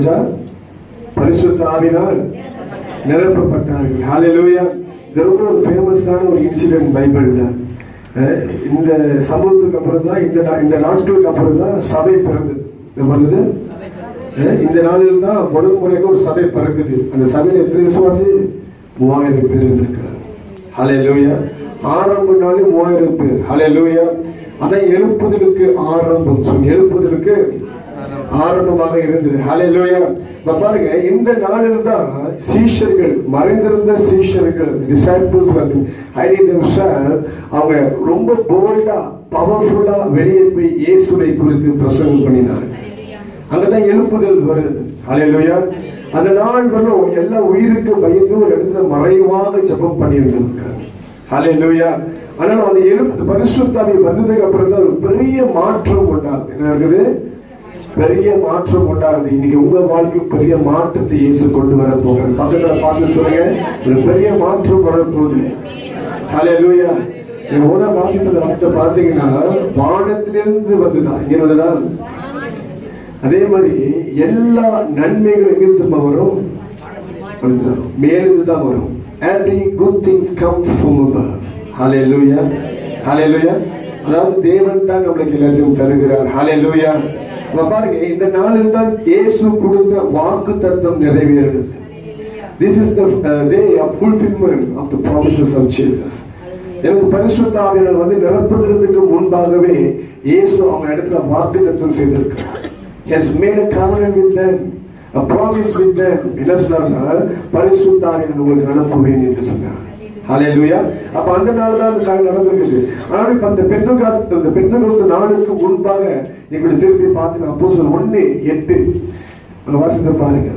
நினைச்சா பரிசுத்த ஆவினால் நிரப்பப்பட்டார்கள் ஹalleluya இது ரொம்ப ஒரு ஃபேமஸான ஒரு இன்சிடென்ட் பைபிள்ல அஹ் இந்த சம்பவத்துக்கு அப்புறம் தான் இந்த நா- இந்த நாட்களுக்கு அப்புறம் தான் சபை பிறந்தது என்ன பண்ணுது அஹ் இந்த நாளில் தான் முதல் முறையாக ஒரு சபை பிறக்குது அந்த சபையில எத்தனை விசுவாசி மூவாயிரம் பேர் இருந்திருக்கிறார் ஹalleluya ஆரம்ப நாளே மூவாயிரம் பேர் ஹalleluya அதான் எழுப்புதலுக்கு ஆரம்பம் சொல்லி எழுப்புதலுக்கு ஆரம்பமாக இருந்தது ஹalleluya இப்ப பாருங்க இந்த நாளில் தான் சீஷர்கள் மறைந்திருந்த சீஷர்கள் disciples வந்து hiding themselves அவங்க ரொம்ப போல்டா பவர்ஃபுல்லா வெளியே போய் இயேசுவை குறித்து பிரசங்கம் பண்ணினார்கள் அங்கதான் எழுப்புதல் வருது ஹalleluya அந்த நாள் வரும் எல்லா உயிருக்கு பயந்து ஒரு இடத்துல மறைவாக ஜெபம் பண்ணியிருந்திருக்காங்க ஹalleluya ஆனால் அந்த எழுப்பு பரிசுத்தாவி வந்ததுக்கு அப்புறம் தான் ஒரு பெரிய மாற்றம் உண்டாகுது என்ன நடக்குது பெரிய மாற்றம் உண்டாகுது இன்னைக்கு உங்க வாழ்க்கை பெரிய மாற்றத்தை இயேசு கொண்டு வர போகிறார் பக்கத்துல பார்த்து சொல்லுங்க ஒரு பெரிய மாற்றம் வரப்போகுது ஹalleluya நீங்க ஓன வாசித்த வாசித்த பார்த்தீங்கன்னா வானத்திலிருந்து வந்துதான் இங்க வந்துதான் அதே மாதிரி எல்லா நன்மைகளும் எங்கிருந்து திரும்ப வரும் வந்துதான். மேலிருந்து தான் வரும் every good things come from above hallelujah hallelujah அதாவது தேவன் தான் நம்மளுக்கு எல்லாத்தையும் தருகிறார் hallelujah அப்ப பாருங்க இந்த நாளில் தான் இயேசு கொடுத்த வாக்கு தத்தம் நிறைவேறுது This is the uh, day of fulfillment of the promises of Jesus. எனக்கு பரிசுத்த ஆவியானவர் வந்து நிரப்புகிறதுக்கு முன்பாகவே இயேசு அவங்க இடத்துல வாக்குத்தத்தம் செய்திருக்கிறார் He has made a covenant with them, a promise with them. என்ன சொன்னார்னா பரிசுத்த ஆவியானவர் உங்களுக்கு அனுப்புவேன் என்று சொன்னார் ஹalleluya அப்ப அந்த நாள் தான் அந்த காரியம் நடந்திருக்குது ஆனால் இப்ப அந்த பெந்தகாஸ்து அந்த பெந்தகாஸ்து நாளுக்கு முன்பாக எங்களை திருப்பி பார்த்து நான் அப்போஸ்தலர் ஒண்ணு எட்டு அந்த வாசித்து பாருங்க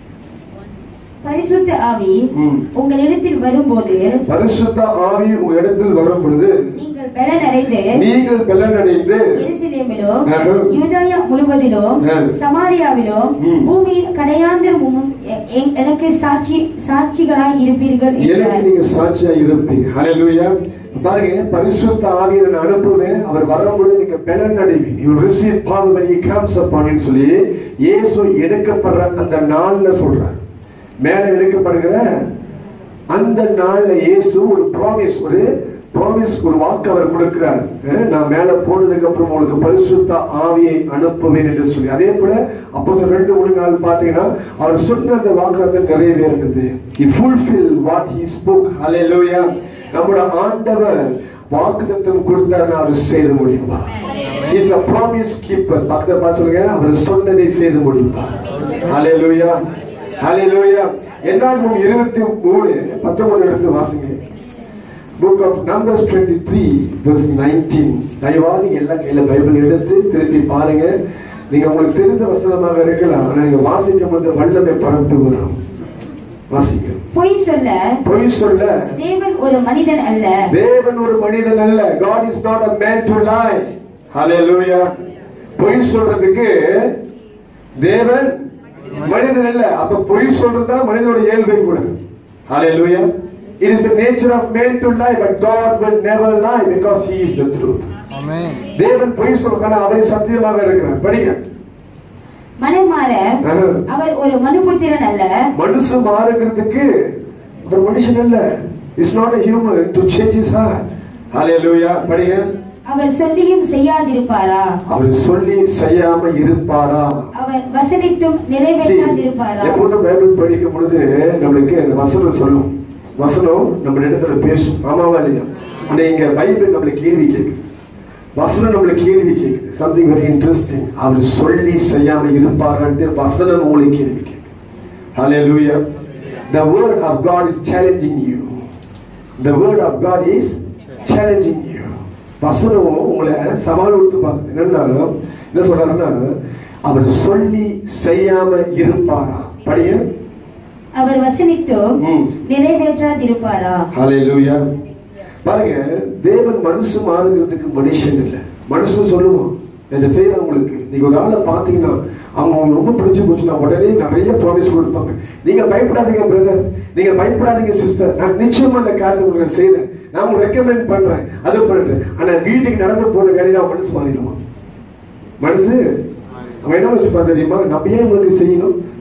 பரிசுத்த ஆவி ம். உங்களிடத்தில் வரும்போது பரிசுத்த ஆவி உங்க இடத்தில் வரும் பொழுது நீங்கள் பலனடைந்து நீங்கள் பலனடைந்து எருசலேமிலும் ஆஹா. யூதாயா முழுவதிலும் ஆ. சமாரியாவிலும் ம். பூமியின் கடையாந்திரமும் எ- எ- எனக்கு சாட்சி சாட்சிகளாய் இருப்பீர்கள் எனக்கு என்றார் நீங்க சாட்சியா இருப்பீங்க ஹalleluya பாருங்க பரிசுத்த ஆவியை நான் அனுப்புவேன் அவர் வரும்பொழுது நீங்க பலன் அடைவீங்க you receive power when he comes upon you சொல்லி இயேசு எடுக்கப்படுற அந்த நாள்ல சொல்றார் மேல எடுக்கப்படுகிற அந்த நாள்ல இயேசு ஒரு ப்ராமிஸ் ஒரு ப்ராமிஸ் ஒரு வாக்கு அவர் கொடுக்கிறார் அஹ் நான் மேல போனதுக்கு அப்புறம் உங்களுக்கு பரிசுத்த ஆவியை அனுப்புவேன் என்று சொல்லி அதே போல அப்போ ரெண்டு மூணு நாள் பாத்தீங்கன்னா அவர் சொன்ன அந்த வாக்குறுத்தல் நிறைவேறினது he fulfill what he spoke hallelujah நம்முடைய ஆண்டவர் வாக்குத்தத்தம் கொடுத்தாருன்னா அவர் செய்து முடிப்பார் இஸ் a promise keeper பக்கத்துல பார்த்து சொல்லுங்க அவர் சொன்னதை செய்து முடிப்பார் ஹalleluya ஹalleluya என்னாகும் இருபத்தி மூணு பத்தொன்பது எடுத்து வாசிங்க book of numbers twenty three verse nineteen தயவாக நீங்க எல்லாம் கையில பைபிள் எடுத்து திருப்பி பாருங்க நீங்க உங்களுக்கு தெரிந்த வசனமாக இருக்கலாம் ஆனா நீங்க வாசிக்கும் போது வல்லமை பறந்து வரும் வாசிங்க பொய் சொல்ல பொய் சொல்ல தேவன் ஒரு மனிதன் அல்ல தேவன் ஒரு மனிதன் அல்ல God is not a man to lie hallelujah பொய் சொல்றதுக்கு தேவன் மனிதன் அல்ல அப்ப பொய் சொல்றதா மனிதனோட இயல்பை கூட hallelujah it is the nature of man to lie but God will never lie because he is the truth Amen. தேவன் பொய் சொல்றான அவரை சத்தியமாக இருக்கிறார் படிங்க மனம் மாற ஆஹா. அவர் ஒரு மனுபுத்திரன் அல்ல மனுஷ மாறுகிறதுக்கு ஒரு மனுஷன் அல்ல it's not a human to change his heart hallelujah படிங்க அவர் சொல்லியும் செய்யாதிருப்பாரா அவர் சொல்லி செய்யாம இருப்பாரா அவர் வசனித்தும் See, நிறைவேற்றாதிருப்பாரா எப்போதும் பைபிள் படிக்கும் பொழுது நம்மளுக்கு அந்த வசனம் சொல்லும் வசனம் நம்ம இடத்துல பேசும் ஆமாவா இல்லையா ஆனா இங்க பைபிள் நம்மளுக்கு கேள்வி கேட்குது வசனம் நம்மளுக்கு கேள்வி கேட்குது சம்திங் வெரி இன்ட்ரெஸ்டிங் அவர் சொல்லி செய்யாம இருப்பாரான்ட்டு வசனம் உங்களுக்கு கேள்வி கேட்குது Hallelujah. The word of God is challenging you. The word of God is challenging you. வசனம் உங்களை சவால் கொடுத்து பார்க்குது என்னன்னா என்ன சொல்றாருன்னா அவர் சொல்லி செய்யாம இருப்பாரா படிய அவர் வசனித்தும் ம். நிறைவேற்றாதிருப்பாரா ஹalleluya பாருங்க தேவன் மனுஷன் மாறுகிறதுக்கு மனுஷன் இல்லை மனுஷன் சொல்லுவான் இதை செய்யற உங்களுக்கு நீங்க ஒரு ஆளை பாத்தீங்கன்னா அவங்க உங்களுக்கு ரொம்ப பிடிச்சு போச்சுன்னா உடனே நிறைய ப்ராமிஸ் கொடுப்பாங்க நீங்க பயப்படாதீங்க பிரதர் நீங்க பயப்படாதீங்க சிஸ்டர் நான் நிச்சயமா இந்த காரியத்தை உங்களுக்கு செய்யறேன் நான் உங்களுக்கு ரெக்கமெண்ட் பண்றேன் அது பண்றேன் ஆனா வீட்டுக்கு நடந்து போற வேலையில அவன் மனசு மாறிடுவான் மனசு அவன் என்ன யோசிப்பான் தெரியுமா நம்ம ஏன் உங்களுக்கு செய்யணும்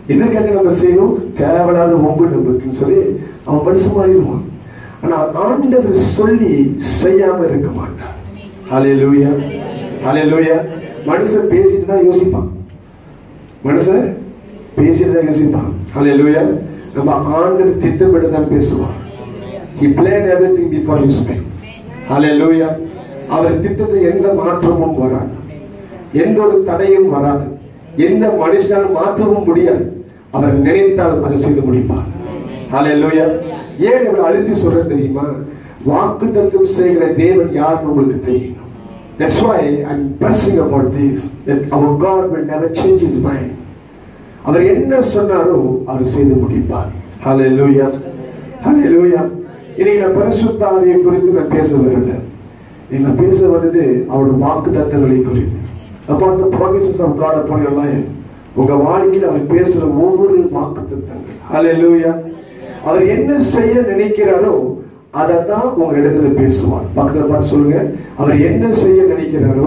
எதற்காக நம்ம செய்யணும் தேவையில்லாத ஒம்பு நமக்குன்னு சொல்லி அவன் மனுஷன் மாறிடுவான் ஆனா ஆண்டவர் சொல்லி செய்யாம இருக்க மாட்டான் ஹalleluya ஹalleluya மனுஷன் பேசிட்டு தான் யோசிப்பான் மனுஷன் பேசிட்டு தான் யோசிப்பான் ஹalleluya நம்ம ஆண்டவர் திட்டமிட்டு தான் பேசுவான் he planned everything before you speak ஹalleluya அவர் திட்டத்தில் எந்த மாற்றமும் வராது எந்த ஒரு தடையும் வராது எந்த மனுஷனால் மாற்றவும் முடியாது அவர் நினைத்தால் அதை செய்து முடிப்பார் ஹalleluya ஏன் இவ்வளவு அழுத்தி சொல்றேன் தெரியுமா வாக்கு தத்துவம் செய்கிற தேவன் யாருன்னு உங்களுக்கு தெரியும் That's why I'm pressing about this that our God will never change his mind. அவர் என்ன சொன்னாரோ அவர் செய்து முடிப்பார் ஹalleluya ஹalleluya இன்னைக்கு நான் பரிசுத்த ஆவியை குறித்து நான் பேச வரல நான் பேச வருது அவருடைய வாக்கு தத்தங்களை குறித்து about the promises of God upon your life உங்க வாழ்க்கையில் அவர் பேசுற ஒவ்வொரு வாக்கு தத்தங்கள் ஹalleluya அவர் என்ன செய்ய நினைக்கிறாரோ அதை தான் உங்க இடத்துல பேசுவார் பக்கத்துல பார்த்து சொல்லுங்க அவர் என்ன செய்ய நினைக்கிறாரோ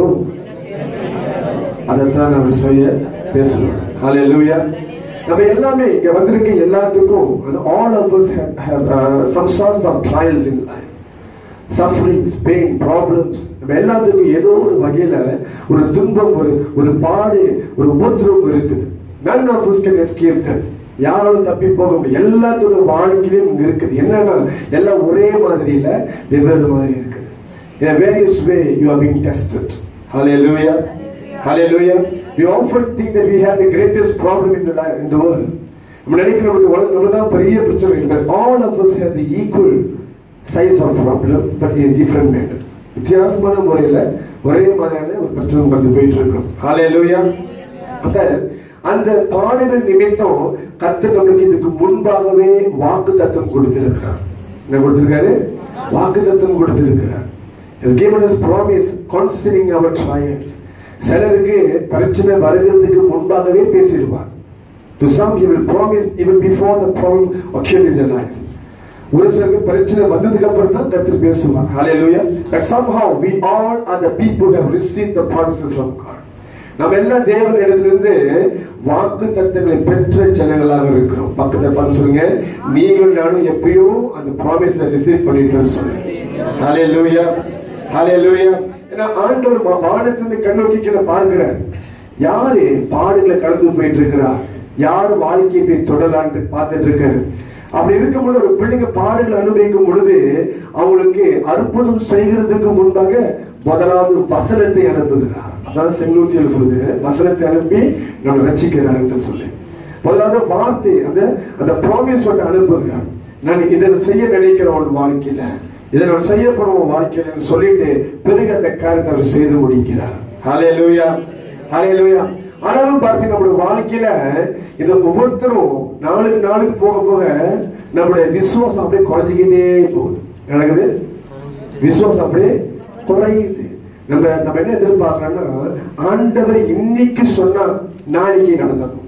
அதைத்தான் அவர் செய்ய பேசுவார் ஹalleluya நம்ம எல்லாமே இங்க வந்திருக்க எல்லாத்துக்கும் all of us have, have uh, some sorts of trials in life sufferings pain problems நம்ம எல்லாத்துக்கும் ஏதோ ஒரு வகையில ஒரு துன்பம் ஒரு ஒரு பாடு ஒரு உபத்திரம் இருக்குது none of us can escape that யாராலும் தப்பி போக முடியும் எல்லாத்தோட வாழ்க்கையிலும் இங்க இருக்குது என்னன்னா எல்லாம் ஒரே மாதிரி இல்ல வெவ்வேறு மாதிரி இருக்குது in a various way you are being tested hallelujah hallelujah we often think that we have the greatest problem in the life, in the world நம்ம நினைக்கிறோம் நமக்கு உலக- நம்ம தான் பெரிய பிரச்சனை இல்லை but all of us has the equal size of problem but in different manner வித்தியாசமான முறையில ஒரே மாதிரியான ஒரு பிரச்சனை வந்து போயிட்டு இருக்கோம் ஹalleluya அப்ப அந்த பாடுகள் நிமித்தம் கர்த்தர் நம்மளுக்கு இதுக்கு முன்பாகவே வாக்கு தத்துவம் கொடுத்திருக்கிறார் என்ன கொடுத்திருக்காரு வாக்கு தத்துவம் கொடுத்திருக்கிறார் has given us promise concerning our trials சிலருக்கு பிரச்சனை வருகிறதுக்கு முன்பாகவே பேசிடுவார் to some he will promise even before the problem occurred in their life ஒரு சிலருக்கு பிரச்சனை வந்ததுக்கு அப்புறம் தான் கர்த்தர் பேசுவார் ஹalleluya but somehow we all are the people who have received the promises from God நம்ம எல்லாம் தேவன் இடத்திலிருந்து வாக்கு தத்தங்களை பெற்ற ஜனங்களாக இருக்கிறோம் பக்கத்துல பார்த்து சொல்லுங்க நீங்களும் நானும் எப்பயோ அந்த ப்ராமிஸ் ரிசீவ் பண்ணிட்டோம்னு சொல்லுங்க ஹalleluya ஹalleluya ஏன்னா ஆண்டவர் வா- வானத்திலிருந்து கண்ணோக்கி கீழே பார்க்கிறார் யாரு பாடுகளை கடந்து போயிட்டு இருக்கிறா யார் வாழ்க்கையை போய் தொடலான்னு பார்த்துட்டு இருக்காரு அப்படி இருக்கும்போது ஒரு பிள்ளைங்க பாடுகளை அனுபவிக்கும் பொழுது அவங்களுக்கு அற்புதம் செய்கிறதுக்கு முன்பாக முதலாவது வசனத்தை அனுப்புகிறார் அதாவது செங்கலூத்தியில் சொல்லுது வசனத்தை அனுப்பி நம்ம ரசிக்கிறார் என்று சொல்லி முதலாவது வார்த்தை அந்த அந்த ப்ராமிஸ் வந்து அனுப்புகிறார் நான் இதை செய்ய நினைக்கிறேன் உன் வாழ்க்கையில இதை நான் செய்ய போறேன் உன் வாழ்க்கையில சொல்லிட்டு பிறகு அந்த காரியத்தை அவர் செய்து முடிக்கிறார் ஹalleluya ஹalleluya ஆனாலும் பார்த்து நம்முடைய வாழ்க்கையில இந்த ஒவ்வொருத்தரும் நாளுக்கு நாளுக்கு போக போக நம்முடைய விசுவாசம் அப்படியே குறைஞ்சிக்கிட்டே போகுது நடக்குது விசுவாசம் அப்படியே குறையுது நம்ம நம்ம என்ன எதிர்பார்க்கறோம்னா ஆண்டவர் இன்னைக்கு சொன்னா நாளைக்கு நடந்தணும்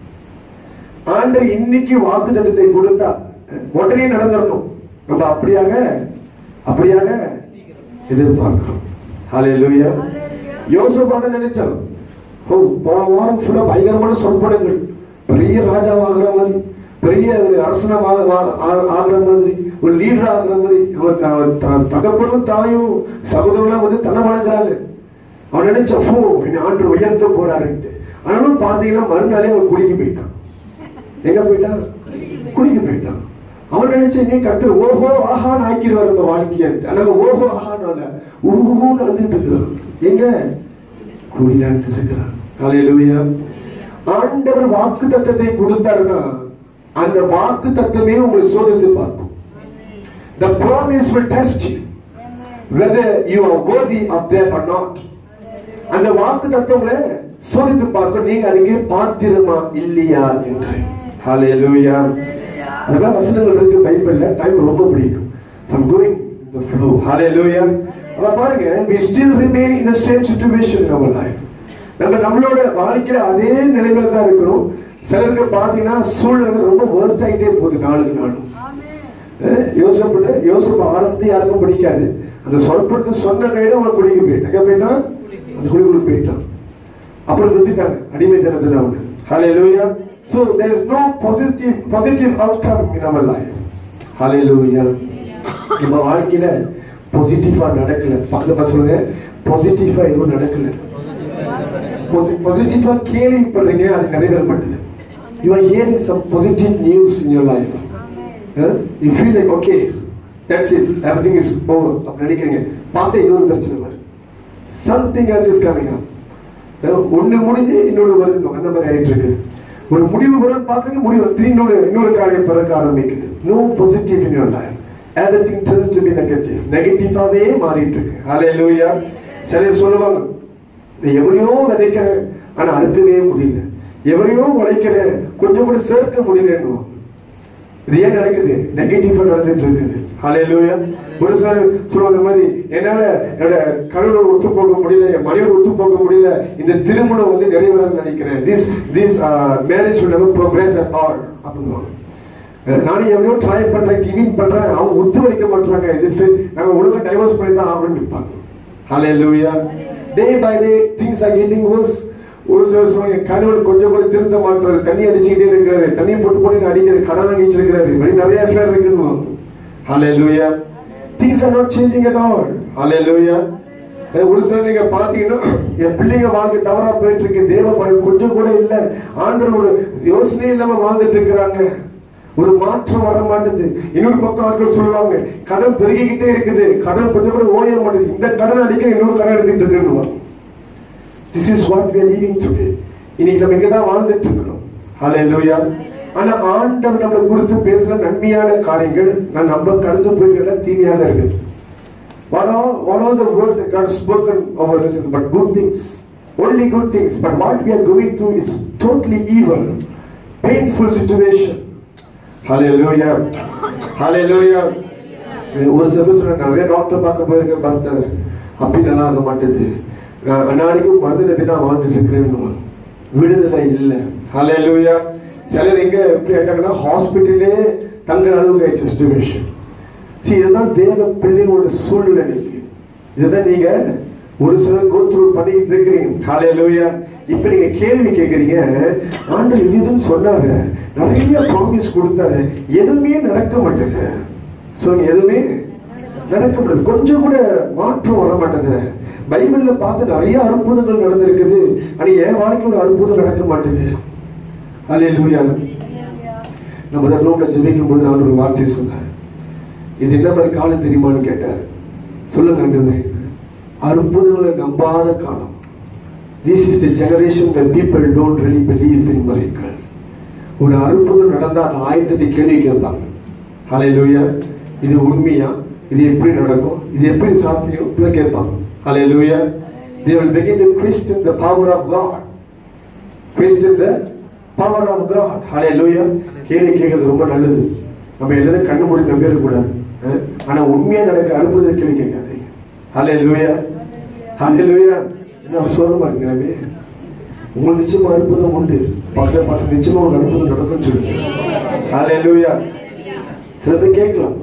ஆண்டவர் இன்னைக்கு வாக்கு தத்துவத்தை கொடுத்தா உடனே நடந்துடணும் நம்ம அப்படியாக அப்படியாக எதிர்பார்க்கிறோம் ஹalleluya யோசபாத நினைச்சான் ஓ போன வாரம் ஃபுல்லா பயங்கரமான சொற்படங்கள் பெரிய ராஜாவாகிற மாதிரி பெரிய ஒரு அரசனமாக ஆகிற மாதிரி ஒரு லீடர் ஆகிற மாதிரி அவன் அவன் த- தகப்பனும் தாயும் சகோதரனும் வந்து தலை வணங்குறாங்க அவன் நினைச்ச ஃபோ என்ன ஆண்டு உயர்த்த போறாருன்ட்டு ஆனாலும் பாத்தீங்கன்னா மறுநாளே அவன் குடிக்க போயிட்டான் எங்க போயிட்டான் குடிக்க போயிட்டான் அவன் நினைச்ச நீ கத்துற ஓஹோ ஆஹான்னு ஆக்கிடுவார் நம்ம வாழ்க்கையன்ட்டு ஆனா ஓஹோ ஆஹான்னு ஊஹூன்னு வந்துட்டு இருக்கிறான் எங்க குடிதான் இருக்கிறான் காலையிலுயா ஆண்டவர் வாக்கு தத்தத்தை கொடுத்தாருன்னா அந்த வாக்கு தத்தமே உங்களை சோதித்து பார்க்கும் the promise will test you whether you are worthy of that or not அந்த வாக்கு தத்துவங்களை சோதித்து பார்க்க நீங்க அதுக்கு பாத்திரமா இல்லையா என்று ஹalleluya அதெல்லாம் வசனங்கள் இருக்கு பைபிள்ல டைம் ரொம்ப பிடிக்கும் I'm going in the flow hallelujah அப்ப பாருங்க we still remain in the same situation in our life நம்ம நம்மளோட வாழ்க்கையில அதே நிலைமையில தான் இருக்கிறோம் சிலருக்கு பாத்தீங்கன்னா சூழ்நிலை ரொம்ப வேர்ஸ்ட் ஆகிட்டே போகுது நாளுக்கு நாளும் யோசப்பட்டு யோசப்ப ஆரம்பத்தை யாருக்கும் பிடிக்காது அந்த சொற்படுத்த சொன்ன கையில அவன் குடிக்க போயிட்டான் எங்க போயிட்டான் அந்த குடிக்குள்ள போயிட்டான் அப்புறம் நிறுத்திட்டாங்க அடிமை தினத்துல அவனு ஹalleluya So there is no positive positive outcome in our life. Hallelujah. நம்ம வாழ்க்கையில பாசிட்டிவா நடக்கல பக்கத்துல சொல்லுங்க பாசிட்டிவா எதுவும் நடக்கல பாசிட்டிவா கேள்விப்படுறீங்க அது நிறைவேற மாட்டேது you are hearing some positive news in your life you feel like okay that's it everything is over அப்படி நினைக்கிறீங்க பார்த்தா இன்னொரு பிரச்சனை வரும் something else is coming up ஒண்ணு முடிஞ்சு இன்னொரு வருது அந்த மாதிரி ஆயிட்டு இருக்கு ஒரு முடிவு வரும் பாக்குறீங்க முடிவு திரும்பி இன்னொரு இன்னொரு காரியம் பிறக்க ஆரம்பிக்குது no positive in your life everything turns to be negative நெகட்டிவாவே மாறிட்டு இருக்கு ஹalleluya சிலர் சொல்லுவாங்க நீ எவ்வளையோ விதைக்கிற ஆனா அறுக்கவே முடியல எவ்வளையோ உழைக்கிற கொஞ்சம் கூட சேர்க்க முடியலன்னு இது ஏன் நடக்குது நெகட்டிவா நடந்துட்டு இருக்குது ஹalleluya ஒரு சிலர் சொல்லுவாங்க இந்த மாதிரி என்னால என்னோட கணவனோட ஒத்து போக முடியல என் மனைவியோட ஒத்து போக முடியல இந்த திருமணம் வந்து நிறைவேறாது நினைக்கிறேன் this this marriage will never progress at all அப்படின்னுவாங்க அஹ் நானும் எவ்வளோ ட்ரை பண்றேன் கிவிங் பண்றேன் அவங்க ஒத்து வைக்க மாட்டாங்க இது சரி நாங்க ஒழுங்கா டைவர்ஸ் பண்ணி தான் ஆகணும்னு இருப்பாங்க hallelujah day by day things are getting worse ஒரு சில சொல்லுவாங்க கணவர் கொஞ்சம் கூட திருந்த மாட்டாரு தண்ணி அடிச்சுக்கிட்டே இருக்கிறாரு தண்ணி போட்டு போட்டு அடிக்கிறாரு கடன் வாங்கி வச்சிருக்கிறாரு இப்படி நிறைய அஃபேர் இருக்குன்னு hallelujah things are not changing at all hallelujah ah ஒரு சிலர் நீங்க பாத்தீங்கன்னா என் பிள்ளைங்க வாழ்க்கை தவறா போயிட்டு இருக்கு தேவ பயம் கொஞ்சம் கூட இல்ல ஆண்டவர் ஒரு யோசனை இல்லாம வாழ்ந்துட்டு இருக்கிறாங்க ஒரு மாற்றம் வர மாட்டேது இன்னொரு பக்கம் ஆட்கள் சொல்லுவாங்க கடன் பெருகிக்கிட்டே இருக்குது கடன் கொஞ்சம் கூட ஓய மாட்டேது இந்த கடன் அடிக்க இன்னொரு கடன் எடுத்துட்டு இருக்குன்னு this is what we are living today இன்னைக்கு நம்ம இங்க தான் வாழ்ந்துட்டு இருக்கிறோம் ஹalleluya ஆனா ஆண்டவர் நம்மளை குறித்து பேசுற நன்மையான காரியங்கள் நான் நம்ம கடந்து போய்கள தீமையாக இருக்குது what are what are the words that God has spoken over us but good things only good things but what we are going through is totally evil painful situation hallelujah hallelujah ஒரு சில பேர் சொல்ற நிறைய doctor பார்க்க போயிருக்கேன் pastor அப்படி நல்லா ஆக மாட்டேது நான் அன்னாடிக்கும் மருந்து நம்பி தான் வாழ்ந்துட்டு இருக்கிறேன்னு விடுதலை இல்லை ஹalleluya சிலர் எங்க எப்படி ஆயிட்டாங்கன்னா ஹாஸ்பிட்டலே தங்குற அளவுக்கு ஆயிடுச்சு சுச்சுவேஷன் See, இதுதான் தேவ பிள்ளைகளோட சூழ்நிலை இன்னைக்கு. இதுதான் நீங்க ஒரு சிலர் கோ த்ரூ பண்ணிக்கிட்டு இருக்கிறீங்க ஹalleluya இப்ப நீங்க கேள்வி கேக்குறீங்க ஆண்டவர் இது இதுன்னு சொன்னாரு நிறைய ப்ராமிஸ் கொடுத்தாரு எதுவுமே நடக்க மாட்டேங்குது சொல்லுங்க எதுவுமே நடக்க மாட்டேது கொஞ்சம் கூட மாற்றம் வர மாட்டேங்குது பைபிள்ல பார்த்து நிறைய அற்புதங்கள் நடந்திருக்குது ஆனா என் வாழ்க்கை ஒரு அற்புதம் நடக்க மாட்டேது ஹalleluya நம்ம இந்த ரூம்ல ஜெபிக்கும் பொழுது அவர் ஒரு வார்த்தை சொன்னார் இது என்ன மாதிரி காலம் தெரியுமான்னு கேட்டார் சொல்லுங்க ஆண்டவரே அற்புதங்களை நம்பாத காலம் this is the generation when people don't really believe in miracles ஒரு அற்புதம் நடந்தா அது ஆயிரத்தெட்டு கேள்வி கேட்பாங்க ஹalleluya இது உண்மையா இது எப்படி நடக்கும் இது எப்படி சாத்தியம் இப்படி கேட்பாங்க ஹalleluya they will begin to question the power of god question the power of god hallelujah கேள்வி கேட்கறது ரொம்ப நல்லது நம்ம எல்லாரும் கண்ணு மூடி நம்பிட கூடாது அஹ்? ஆனா உண்மையா நடக்க அற்புத கேள்வி கேட்காதீங்க ஹalleluya ஹalleluya என்ன சோகமா இருக்கிறவே உங்களுக்கு நிச்சயமா அற்புதம் உண்டு பக்கத்துல பார்த்து நிச்சயமா ஒரு அற்புதம் நடக்கும்னு சொல்லுங்க ஹalleluya சில பேர் கேட்கலாம்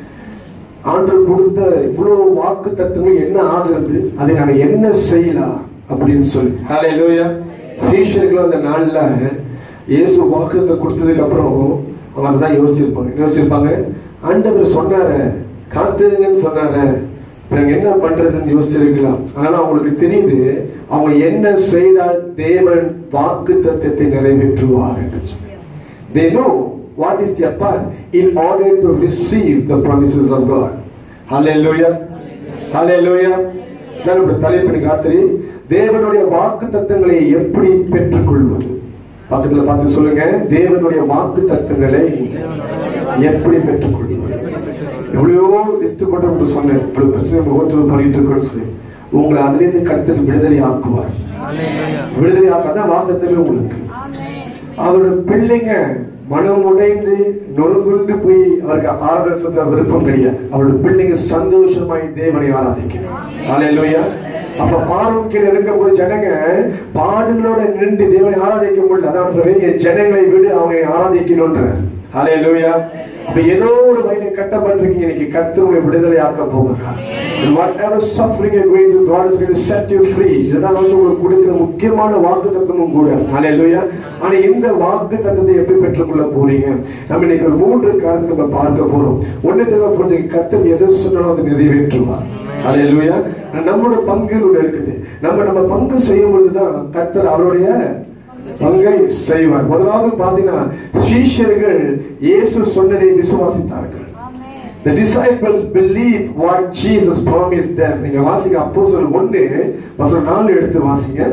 ஆண்டவர் கொடுத்த இவ்வளவு வாக்கு தத்துவங்கள் என்ன ஆகுறது அதை நாங்க என்ன செய்யலாம் அப்படின்னு சொல்லி ஹalleluya சீஷர்கள் அந்த நாள்ல இயேசு வாக்குத்தை கொடுத்ததுக்கு அப்புறம் அவங்க அதான் யோசிச்சிருப்பாங்க யோசிச்சிருப்பாங்க ஆண்டவர் சொன்னாரு காத்துதுங்கன்னு சொன்னாரு இப்ப நாங்க என்ன பண்றதுன்னு யோசிச்சிருக்கலாம் ஆனா அவங்களுக்கு தெரியுது அவங்க என்ன செய்தால் தேவன் வாக்கு தத்துவத்தை நிறைவேற்றுவார் என்று சொல்லி They know what is their part in order to receive the promises of God. Hallelujah. Hallelujah. நான் இப்படி தலைப்படி காத்திரி தேவனுடைய வாக்கு தத்தங்களை எப்படி பெற்றுக்கொள்வது பக்கத்துல பார்த்து சொல்லுங்க தேவனுடைய வாக்கு தத்தங்களை எப்படி பெற்றுக்கொள்வது எவ்வளவோ லிஸ்ட் போட்டு உங்களுக்கு சொன்னேன் இவ்வளவு பிரச்சனை முகத்தில் பண்ணிட்டு இருக்கோம்னு சொல்லி உங்களை அதிலிருந்து கருத்தில் விடுதலை ஆக்குவார் விடுதலை ஆக்காதான் வாசத்தமே உங்களுக்கு அவரோட பிள்ளைங்க மனம் உடைந்து நொறுங்குண்டு போய் அவருக்கு ஆராதனை சொல்ல விருப்பம் கிடையாது அவரோட பிள்ளைங்க சந்தோஷமாய் தேவனை ஆராதிக்கணும் ஹalleluya அப்ப பார்வம் கீழே இருக்கும்போது ஜனங்க பாடுகளோட நின்று தேவனை ஆராதிக்க முடியல அதான் சொல்றேன் என் ஜனங்களை விடு அவனை ஆராதிக்கணும்ன்ற ஹalleluya இப்ப ஏதோ ஒரு வயலை கட்டப்பட்டிருக்கீங்க இன்னைக்கு கர்த்தர் உங்களை விடுதலை ஆக்க போகிறார் whatever suffering you going to God is going to set you free இதுதான் வந்து உங்களுக்கு கொடுக்கிற முக்கியமான வாக்கு தத்துவமும் கூட ஹalleluya ஆனா இந்த வாக்கு தத்துவத்தை எப்படி பெற்றுக்கொள்ள போறீங்க நம்ம இன்னைக்கு ஒரு மூன்று காரணத்தை நம்ம பார்க்க போறோம் ஒண்ணு தேவை பொறுத்து கர்த்தர் எதை சொன்னாலும் அதை நிறைவேற்றுவார் ஹalleluya நம்மளோட பங்கு இதுல இருக்குது நம்ம நம்ம பங்கு செய்யும் பொழுதுதான் கர்த்தர் அவருடைய பங்கை செய்வார் முதலாவது பாத்தீங்கன்னா சீஷர்கள் இயேசு சொன்னதை விசுவாசித்தார்கள் The disciples believe what Jesus promised them. நீங்க வாசிங்க அப்போஸ்தலர் 1 வசனம் 4 எடுத்து வாசிங்க.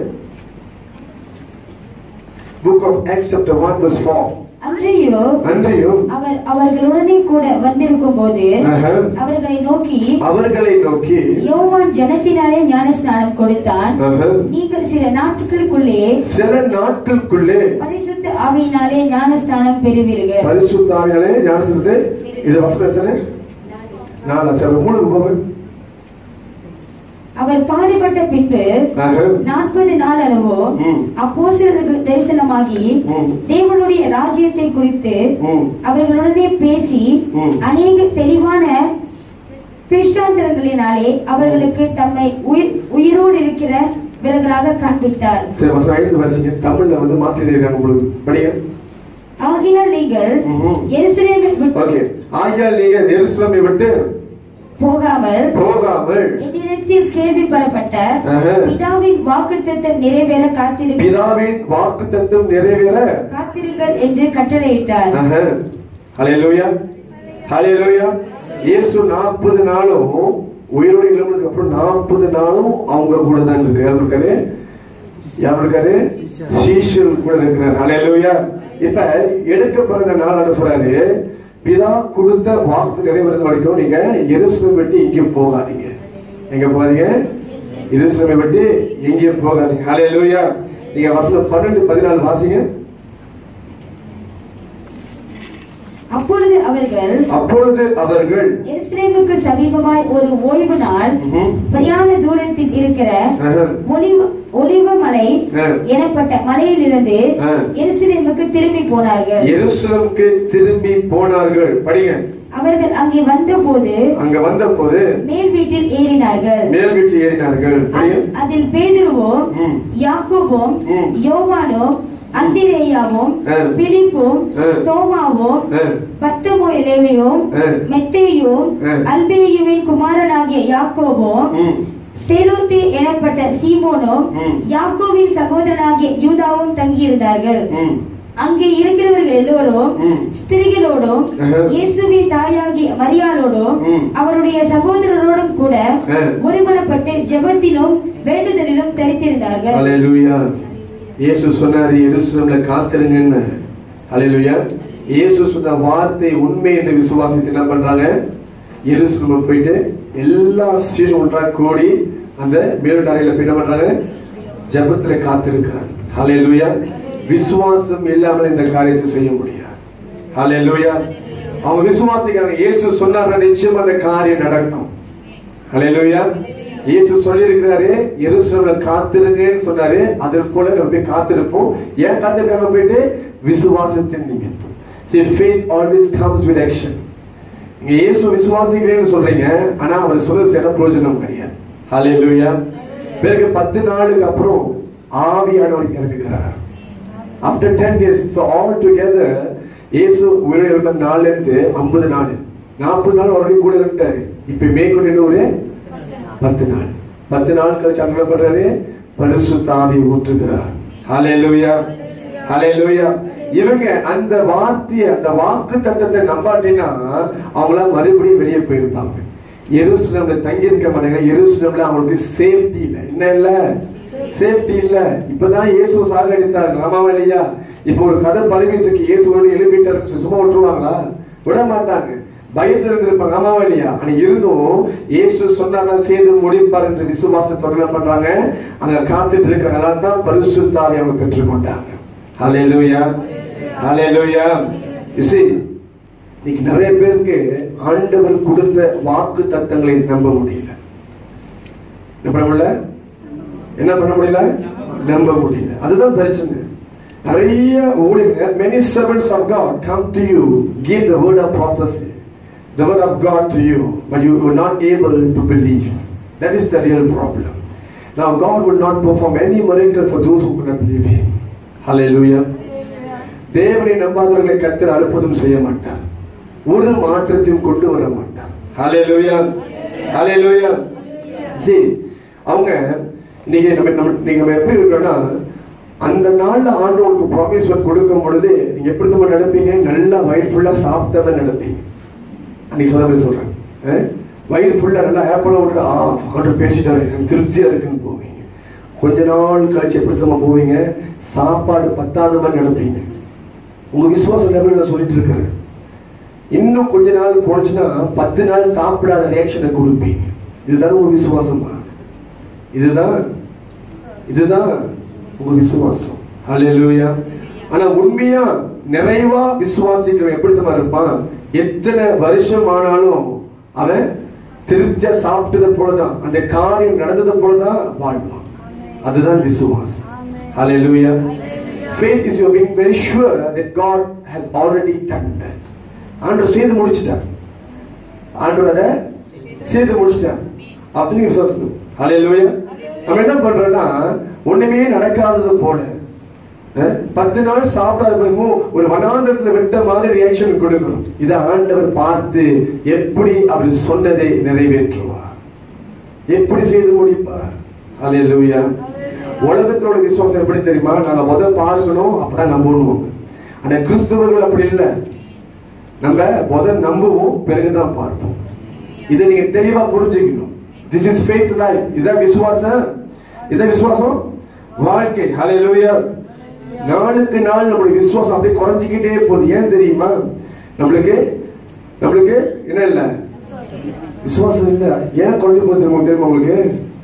Book of Acts chapter 1 verse 4. அன்றையோ அன்றையும் அவர் அவர்களுடனே கூட வந்திருக்கும் போது ஆஹா, அவர்களை நோக்கி அவர்களை நோக்கி யோவான் ஜனத்தினாலே ஞானஸ்நானம் கொடுத்தான் ஆஹா, நீங்கள் சில நாட்களுக்குள்ளே சில நாட்களுக்குள்ளே பரிசுத்த ஆவியினாலே ஞானஸ்நானம் பெறுவீர்கள் பரிசுத்தாவியாலே ஞானஸ்நானத்தை இது வசனம் எத்தனை நாலா சரி மூணு போங்க அவர் பாடுபட்ட பின்பு ஆஹா, நாற்பது நாள் அளவோ ம். அப்போஸ்தலர்களுக்கு தரிசனமாகி ம். தேவனுடைய ராஜ்யத்தை குறித்து ம். அவர்களுடனே பேசி ம். அநேக தெளிவான திருஷ்டாந்தரங்களினாலே அவர்களுக்கு தம்மை உயிர் உயிரோடு இருக்கிற விரகளாக காண்பித்தார் சரி வசனம் ஐந்து வாசிங்க தமிழ்ல வந்து மாற்றி இருக்காங்க உங்களுக்கு படிங்க ஆகையால் நீங்கள் ம்ஹும். எருசலேமை விட்டு ஓகே ஆகியால் நீங்க எருசலேமை விட்டு போகாமல் போகாமல் என்னிடத்தில் கேள்விப்படப்பட்ட ஆஹா. பிதாவின் வாக்குத்தத்தம் நிறைவேற காத்திருக்க பிதாவின் வாக்கு தத்துவம் நிறைவேற காத்திருங்கள் என்று கட்டளையிட்டார் ஆஹா. ஹalleluya ஹalleluya இயேசு 40 நாளும் உயிரோடு எழுந்ததுக்கு அப்புறம் 40 நாளும் அவங்க கூட தான் இருக்கு யார் இருக்காரு யார் இருக்காரு சீஷர் கூட இருக்கிறார் ஹalleluya இப்ப எடுக்கப்படுற நாள் சொல்றாரு பிதா கொடுத்த வாக்கு நிறைவேறது வரைக்கும் நீங்க எருசலேம் விட்டு எங்கேயும் போகாதீங்க எங்க போகாதீங்க எருசலேமை விட்டு எங்கேயும் போகாதீங்க ஹalleluya நீங்க வசனம் 12 14 வாசிங்க அப்பொழுது அவர்கள் அப்பொழுது அவர்கள் எருசலேமுக்கு சமீபமாய் ஒரு ஓய்வு நாள் ம்ஹும். பிரயாண தூரத்தில் இருக்கிற ஆஹா. ஒலிவ ஒலிவ மலை ஆ. எனப்பட்ட மலையிலிருந்து ஆ. எருசலேமுக்கு திரும்பி போனார்கள் எருசலேமுக்கு திரும்பி போனார்கள் படிங்க அவர்கள் அங்கே வந்தபோது அங்க வந்த போது மேல் வீட்டில் ஏறினார்கள் மேல் வீட்டில் ஏறினார்கள் படிங்க அதில்- அதில் பேதுருவும் ம். யாக்கோபும் ம். யோவானும் அந்திரேயாவும் ஆ. பிலிப்பும் ஆ. தோமாவும் ஆ. பத்தமோலேவையும் ஆ. மெத்தேயும் ஆ. அல்பேயுவின் குமாரனாகிய யாக்கோபும் ம். செலூத்தி எனப்பட்ட சீமோனும் ம். யாக்கோவின் சகோதரனாகிய யூதாவும் தங்கியிருந்தார்கள் ம். அங்கே இருக்கிறவர்கள் எல்லோரும் ம். ஸ்திரிகளோடும் ஆஹா. இயேசுவின் தாயாகிய மரியாளோடும் ம். அவருடைய சகோதரரோடும் கூட ஆ. ஒருமனப்பட்டு ஜெபத்திலும் வேண்டுதலிலும் தரித்திருந்தார்கள் ஹalleluya இயேசு சொன்னாரு எருசலேம்ல காத்திருங்கன்னு ஹalleluya இயேசு சொன்ன வார்த்தை உண்மை என்று விசுவாசித்து என்ன பண்றாங்க எருசலேம் போயிட்டு எல்லா சீரும் ஒன்றாக கூடி அந்த மேலுட அறையில போய் என்ன பண்றாங்க ஜெபத்துல காத்திருக்கிறாங்க ஹalleluya விசுவாசம் இல்லாமல் இந்த காரியத்தை செய்ய முடியாது ஹalleluya அவங்க விசுவாசிக்கிறாங்க இயேசு சொன்னார் நிச்சயமா அந்த காரியம் நடக்கும் ஹalleluya இயேசு சொல்லியிருக்கிறாரு எருசலேம்ல காத்திருங்கன்னு சொன்னாரு அதே போல நம்ம போய் காத்திருப்போம் ஏன் காத்திருக்காம போயிட்டு விசுவாசத்தின் நீங்க see faith always comes with action இங்க இயேசு விசுவாசிக்கிறேன்னு சொல்றீங்க ஆனா அவர் சொல்றது என்ன பிரயோஜனம் கிடையாது ஹalleluya பிறகு பத்து நாளுக்கு அப்புறம் ஆவியானவர் இறங்குகிறார் after ten days so all together இயேசு உயிரோடு இருந்த நாள்ல இருந்து ஐம்பது நாள் நாற்பது நாள் ஆல்ரெடி கூட இருந்துட்டாரு இப்ப மேற்கொண்டு என்ன ஒரு பத்து நாள் பத்து நாள் கழிச்சு அங்க என்ன பண்றாரு பரிசுத்த ஆவி ஊற்றுகிறார் ஹalleluya ஹalleluya இவங்க அந்த வார்த்தையை அந்த வாக்கு தத்தத்தை நம்பாட்டினா அவங்கள மறுபடியும் வெளியே போயிருப்பாங்க எருசலேம்ல தங்கி இருக்க மாட்டாங்க எருசலேம்ல அவங்களுக்கு சேஃப்டி இல்லை என்ன இல்ல சேஃப்டி இல்ல இப்பதான் இயேசு சாகடித்தாங்க ஆமாவா இல்லையா இப்போ ஒரு கதை பரவிட்டு இருக்கு இயேசுவோட எழுப்பிட்டாரு சும்மா விட்டுருவாங்களா விட மாட்டாங்க பயத்துல இருந்திருப்பாங்க ஆமாவா இல்லையா ஆனா இருந்தும் இயேசு சொன்னாங்க செய்து முடிப்பார் என்று விசுவாசத்தோட என்ன பண்றாங்க அங்க காத்துட்டு இருக்கிறாங்க அதனால தான் பரிசுத்தாவை அவங்க பெற்றுக்கொண்டாங்க ஹalleluya ஹalleluya you see இன்னைக்கு நிறைய பேருக்கு ஆண்டவர் கொடுத்த வாக்கு தத்தங்களை நம்ப முடியல என்ன பண்ண முடியல என்ன பண்ண முடியல நம்ப முடியல அதுதான் பிரச்சனை நிறைய ஊழியர்கள் many servants of God come to you give the word of prophecy the word of God to you but you were not able to believe that is the real problem now God will not perform any miracle for those who cannot believe him hallelujah தேவனை நம்பாதவர்களை கத்தர் அற்புதம் செய்ய மாட்டார் ஒரு மாற்றத்தையும் கொண்டு வர மாட்டார் ஹalleluya ஹalleluya சரி அவங்க நீங்க நம்ம நம்ம நீங்க நம்ம எப்படி இருக்கோம்னா அந்த நாள்ல ஆண்டவனுக்கு ப்ராமிஸ் கொடுக்கும் பொழுது நீங்க எப்படி நம்ம நடப்பீங்க நல்லா வயிறு ஃபுல்லா சாப்பிட்டவன் நடப்பீங்க அன்னைக்கு சொன்ன மாதிரி சொல்றேன் அஹ்? வயிறு ஃபுல்லா நல்லா ஆப்பிள விட்டு ஆ ஆண்டவர் பேசிட்டாரு எனக்கு திருப்தியா இருக்குன்னு போவீங்க கொஞ்ச நாள் கழிச்சு எப்படி நம்ம போவீங்க சாப்பாடு பத்தாத மாதிரி நடப்பீங்க உங்க விசுவாசம் லெவலில் நான் சொல்லிட்டு இருக்கிறேன் இன்னும் கொஞ்ச நாள் போனுச்சுன்னா பத்து நாள் சாப்பிடாத ரியாக்ஷனை கொடுப்பீங்க இதுதான் உங்க விசுவாசமா இதுதான் இதுதான் உங்க விசுவாசம் ஹalleluya ஆனா உண்மையா நிறைவா விசுவாசிக்கிறவன் எப்படி தெரியுமா இருப்பான் எத்தனை வருஷம் ஆனாலும் அவன் திருப்தியா சாப்பிட்டது போலதான் அந்த காரியம் நடந்தது போலதான் வாழ்வான் அதுதான் விசுவாசம் ஹalleluya faith is you being very sure that God has already done that ஆண்டவர் செய்து முடிச்சிட்டார் ஆண்டவர் அதை செய்து முடிச்சிட்டார் அப்படின்னு விசுவாசம் ஹalleluya நம்ம என்ன பண்றோம்னா ஒண்ணுமே நடக்காதது போல அஹ், பத்து நாள் சாப்பிடாத பிறகு ஒரு வனாந்திரத்துல விட்ட மாதிரி ரியாக்ஷன் கொடுக்கணும் இதை ஆண்டவர் பார்த்து எப்படி அவர் சொன்னதை நிறைவேற்றுவார் எப்படி செய்து முடிப்பார் ஹalleluya உலகத்தோட விசுவாசம் எப்படி தெரியுமா நாங்க முத பார்க்கணும் அப்பதான் நம்பணும் ஆனா கிறிஸ்தவர்கள் அப்படி இல்லை நம்ம முத நம்புவோம் பிறகுதான் பார்ப்போம் இதை நீங்க தெளிவா புரிஞ்சுக்கணும் திஸ் இஸ் ஃபெய்த் லைஃப் இதான் விசுவாசம் இதான் விசுவாசம் வாழ்க்கை ஹalleluya நாளுக்கு நாள் நம்மளுடைய விசுவாசம் அப்படியே குறைஞ்சிக்கிட்டே போகுது ஏன் தெரியுமா நம்மளுக்கு நம்மளுக்கு என்ன இல்ல விசுவாசம் இல்ல ஏன் குறைஞ்சு போகுது தெரியுமா தெரியுமா உங்களுக்கு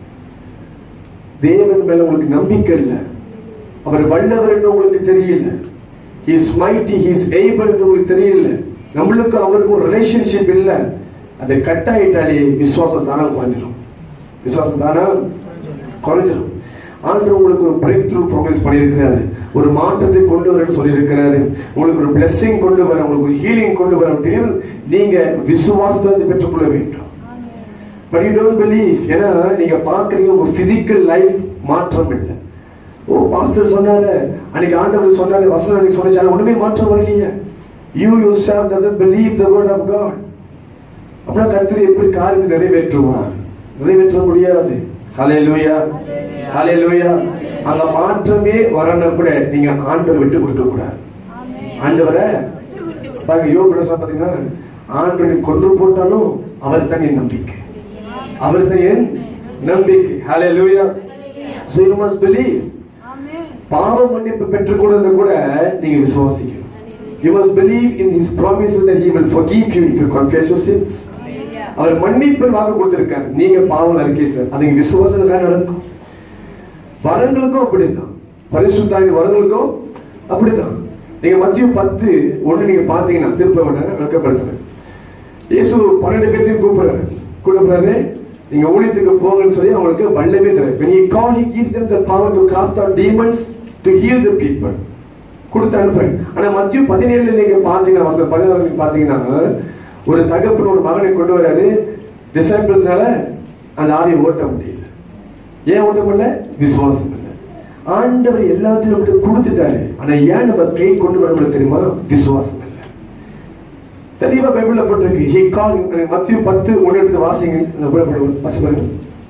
தேவன் மேல உங்களுக்கு நம்பிக்கை இல்லை அவர் வல்லவர் என்று உங்களுக்கு தெரியல இஸ் மைட்டி ஹிஸ் ஏபிள் என்று உங்களுக்கு தெரியல நம்மளுக்கு அவருக்கு ஒரு ரிலேஷன்ஷிப் இல்ல அதை கட் ஆயிட்டாலே விசுவாசம் தானா குறைஞ்சிடும் விசுவாசம் தானா குறைஞ்சிடும் ஆண்டவர் உங்களுக்கு ஒரு பிரேக் த்ரூ ப்ராமிஸ் பண்ணியிருக்கிறாரு ஒரு மாற்றத்தை கொண்டு வரேன்னு சொல்லியிருக்கிறாரு உங்களுக்கு ஒரு blessing கொண்டு வர உங்களுக்கு ஒரு ஹீலிங் கொண்டு வர அப்படின்னு நீங்க விசுவாசத்தை பெற்றுக்கொள்ள வேண்டும் பட் யூ டோன்ட் பிலீவ் ஏன்னா நீங்க பாக்குறீங்க உங்க பிசிக்கல் லைஃப் மாற்றம் இல்லை ஓ பாஸ்டர் சொன்னாரு அன்னைக்கு ஆண்டவர் சொன்னாரு வசனம் அன்னைக்கு சொன்னாரு ஒண்ணுமே மாற்றம் வரலையே you you stop doesn't believe the word of God அப்புறம் கர்த்தர் எப்படி காரியத்தை நிறைவேற்றுவார் நிறைவேற்ற முடியாது ஹalleluya ஹalleluya அங்க மாற்றமே வரணும் கூட நீங்க ஆண்டவர் விட்டு கொடுக்க கூடாது ஆண்டவரை பாருங்க யோக பிரசனம் பாத்தீங்கன்னா ஆண்டவனை கொன்று போட்டாலும் அவர் தான் என் நம்பிக்கை அவர் தான் என் நம்பிக்கை ஹalleluya so you must believe பாவ மன்னிப்பு பெற்றுக்கொண்டது கூட நீங்க விசுவாசிக்கணும் you must believe in his promises that he will forgive you if you confess your sins அவர் மன்னிப்பு வாக்கு கொடுத்திருக்காரு நீங்க பாவம் அறிக்கை சார் அது இங்க விசுவாசத்துக்காக நடக்கும் வரங்களுக்கும் அப்படிதான் பரிசுத்தாவி வரங்களுக்கும் அப்படிதான் நீங்க மத்திய பத்து ஒண்ணு நீங்க பாத்தீங்கன்னா திருப்ப விளக்கப்படுத்துறேன் இயேசு பன்னெண்டு பேர்த்தையும் கூப்பிடுறாரு கூப்பிடுறாரு நீங்க ஊழியத்துக்கு போங்கன்னு சொல்லி அவங்களுக்கு வல்லமே தராரு when he call he gives them the power to cast out demons to heal the people கொடுத்து அனுப்புறேன் ஆனா மத்திய பதினேழுல நீங்க பாத்தீங்கன்னா வசனம் பதினாறு பாத்தீங்கன்னா ஒரு தகப்பன் ஒரு மகனை கொண்டு வராரு டிசைபிள்ஸ்னால அந்த ஆவியை ஓட்ட முடியல ஏன் ஓட்ட முடியல விசுவாசம் இல்லை ஆண்டவர் எல்லாத்தையும் நம்மகிட்ட கொடுத்துட்டாரு ஆனா ஏன் நம்ம கை கொண்டு வர முடியல தெரியுமா விசுவாசம் இல்லை தெளிவா பைபிள்ல போட்டிருக்கு ஹி கால் மத்திய பத்து ஒன்று எடுத்து வாசிங்க அந்த கூட போடுங்க. வாசி பாருங்க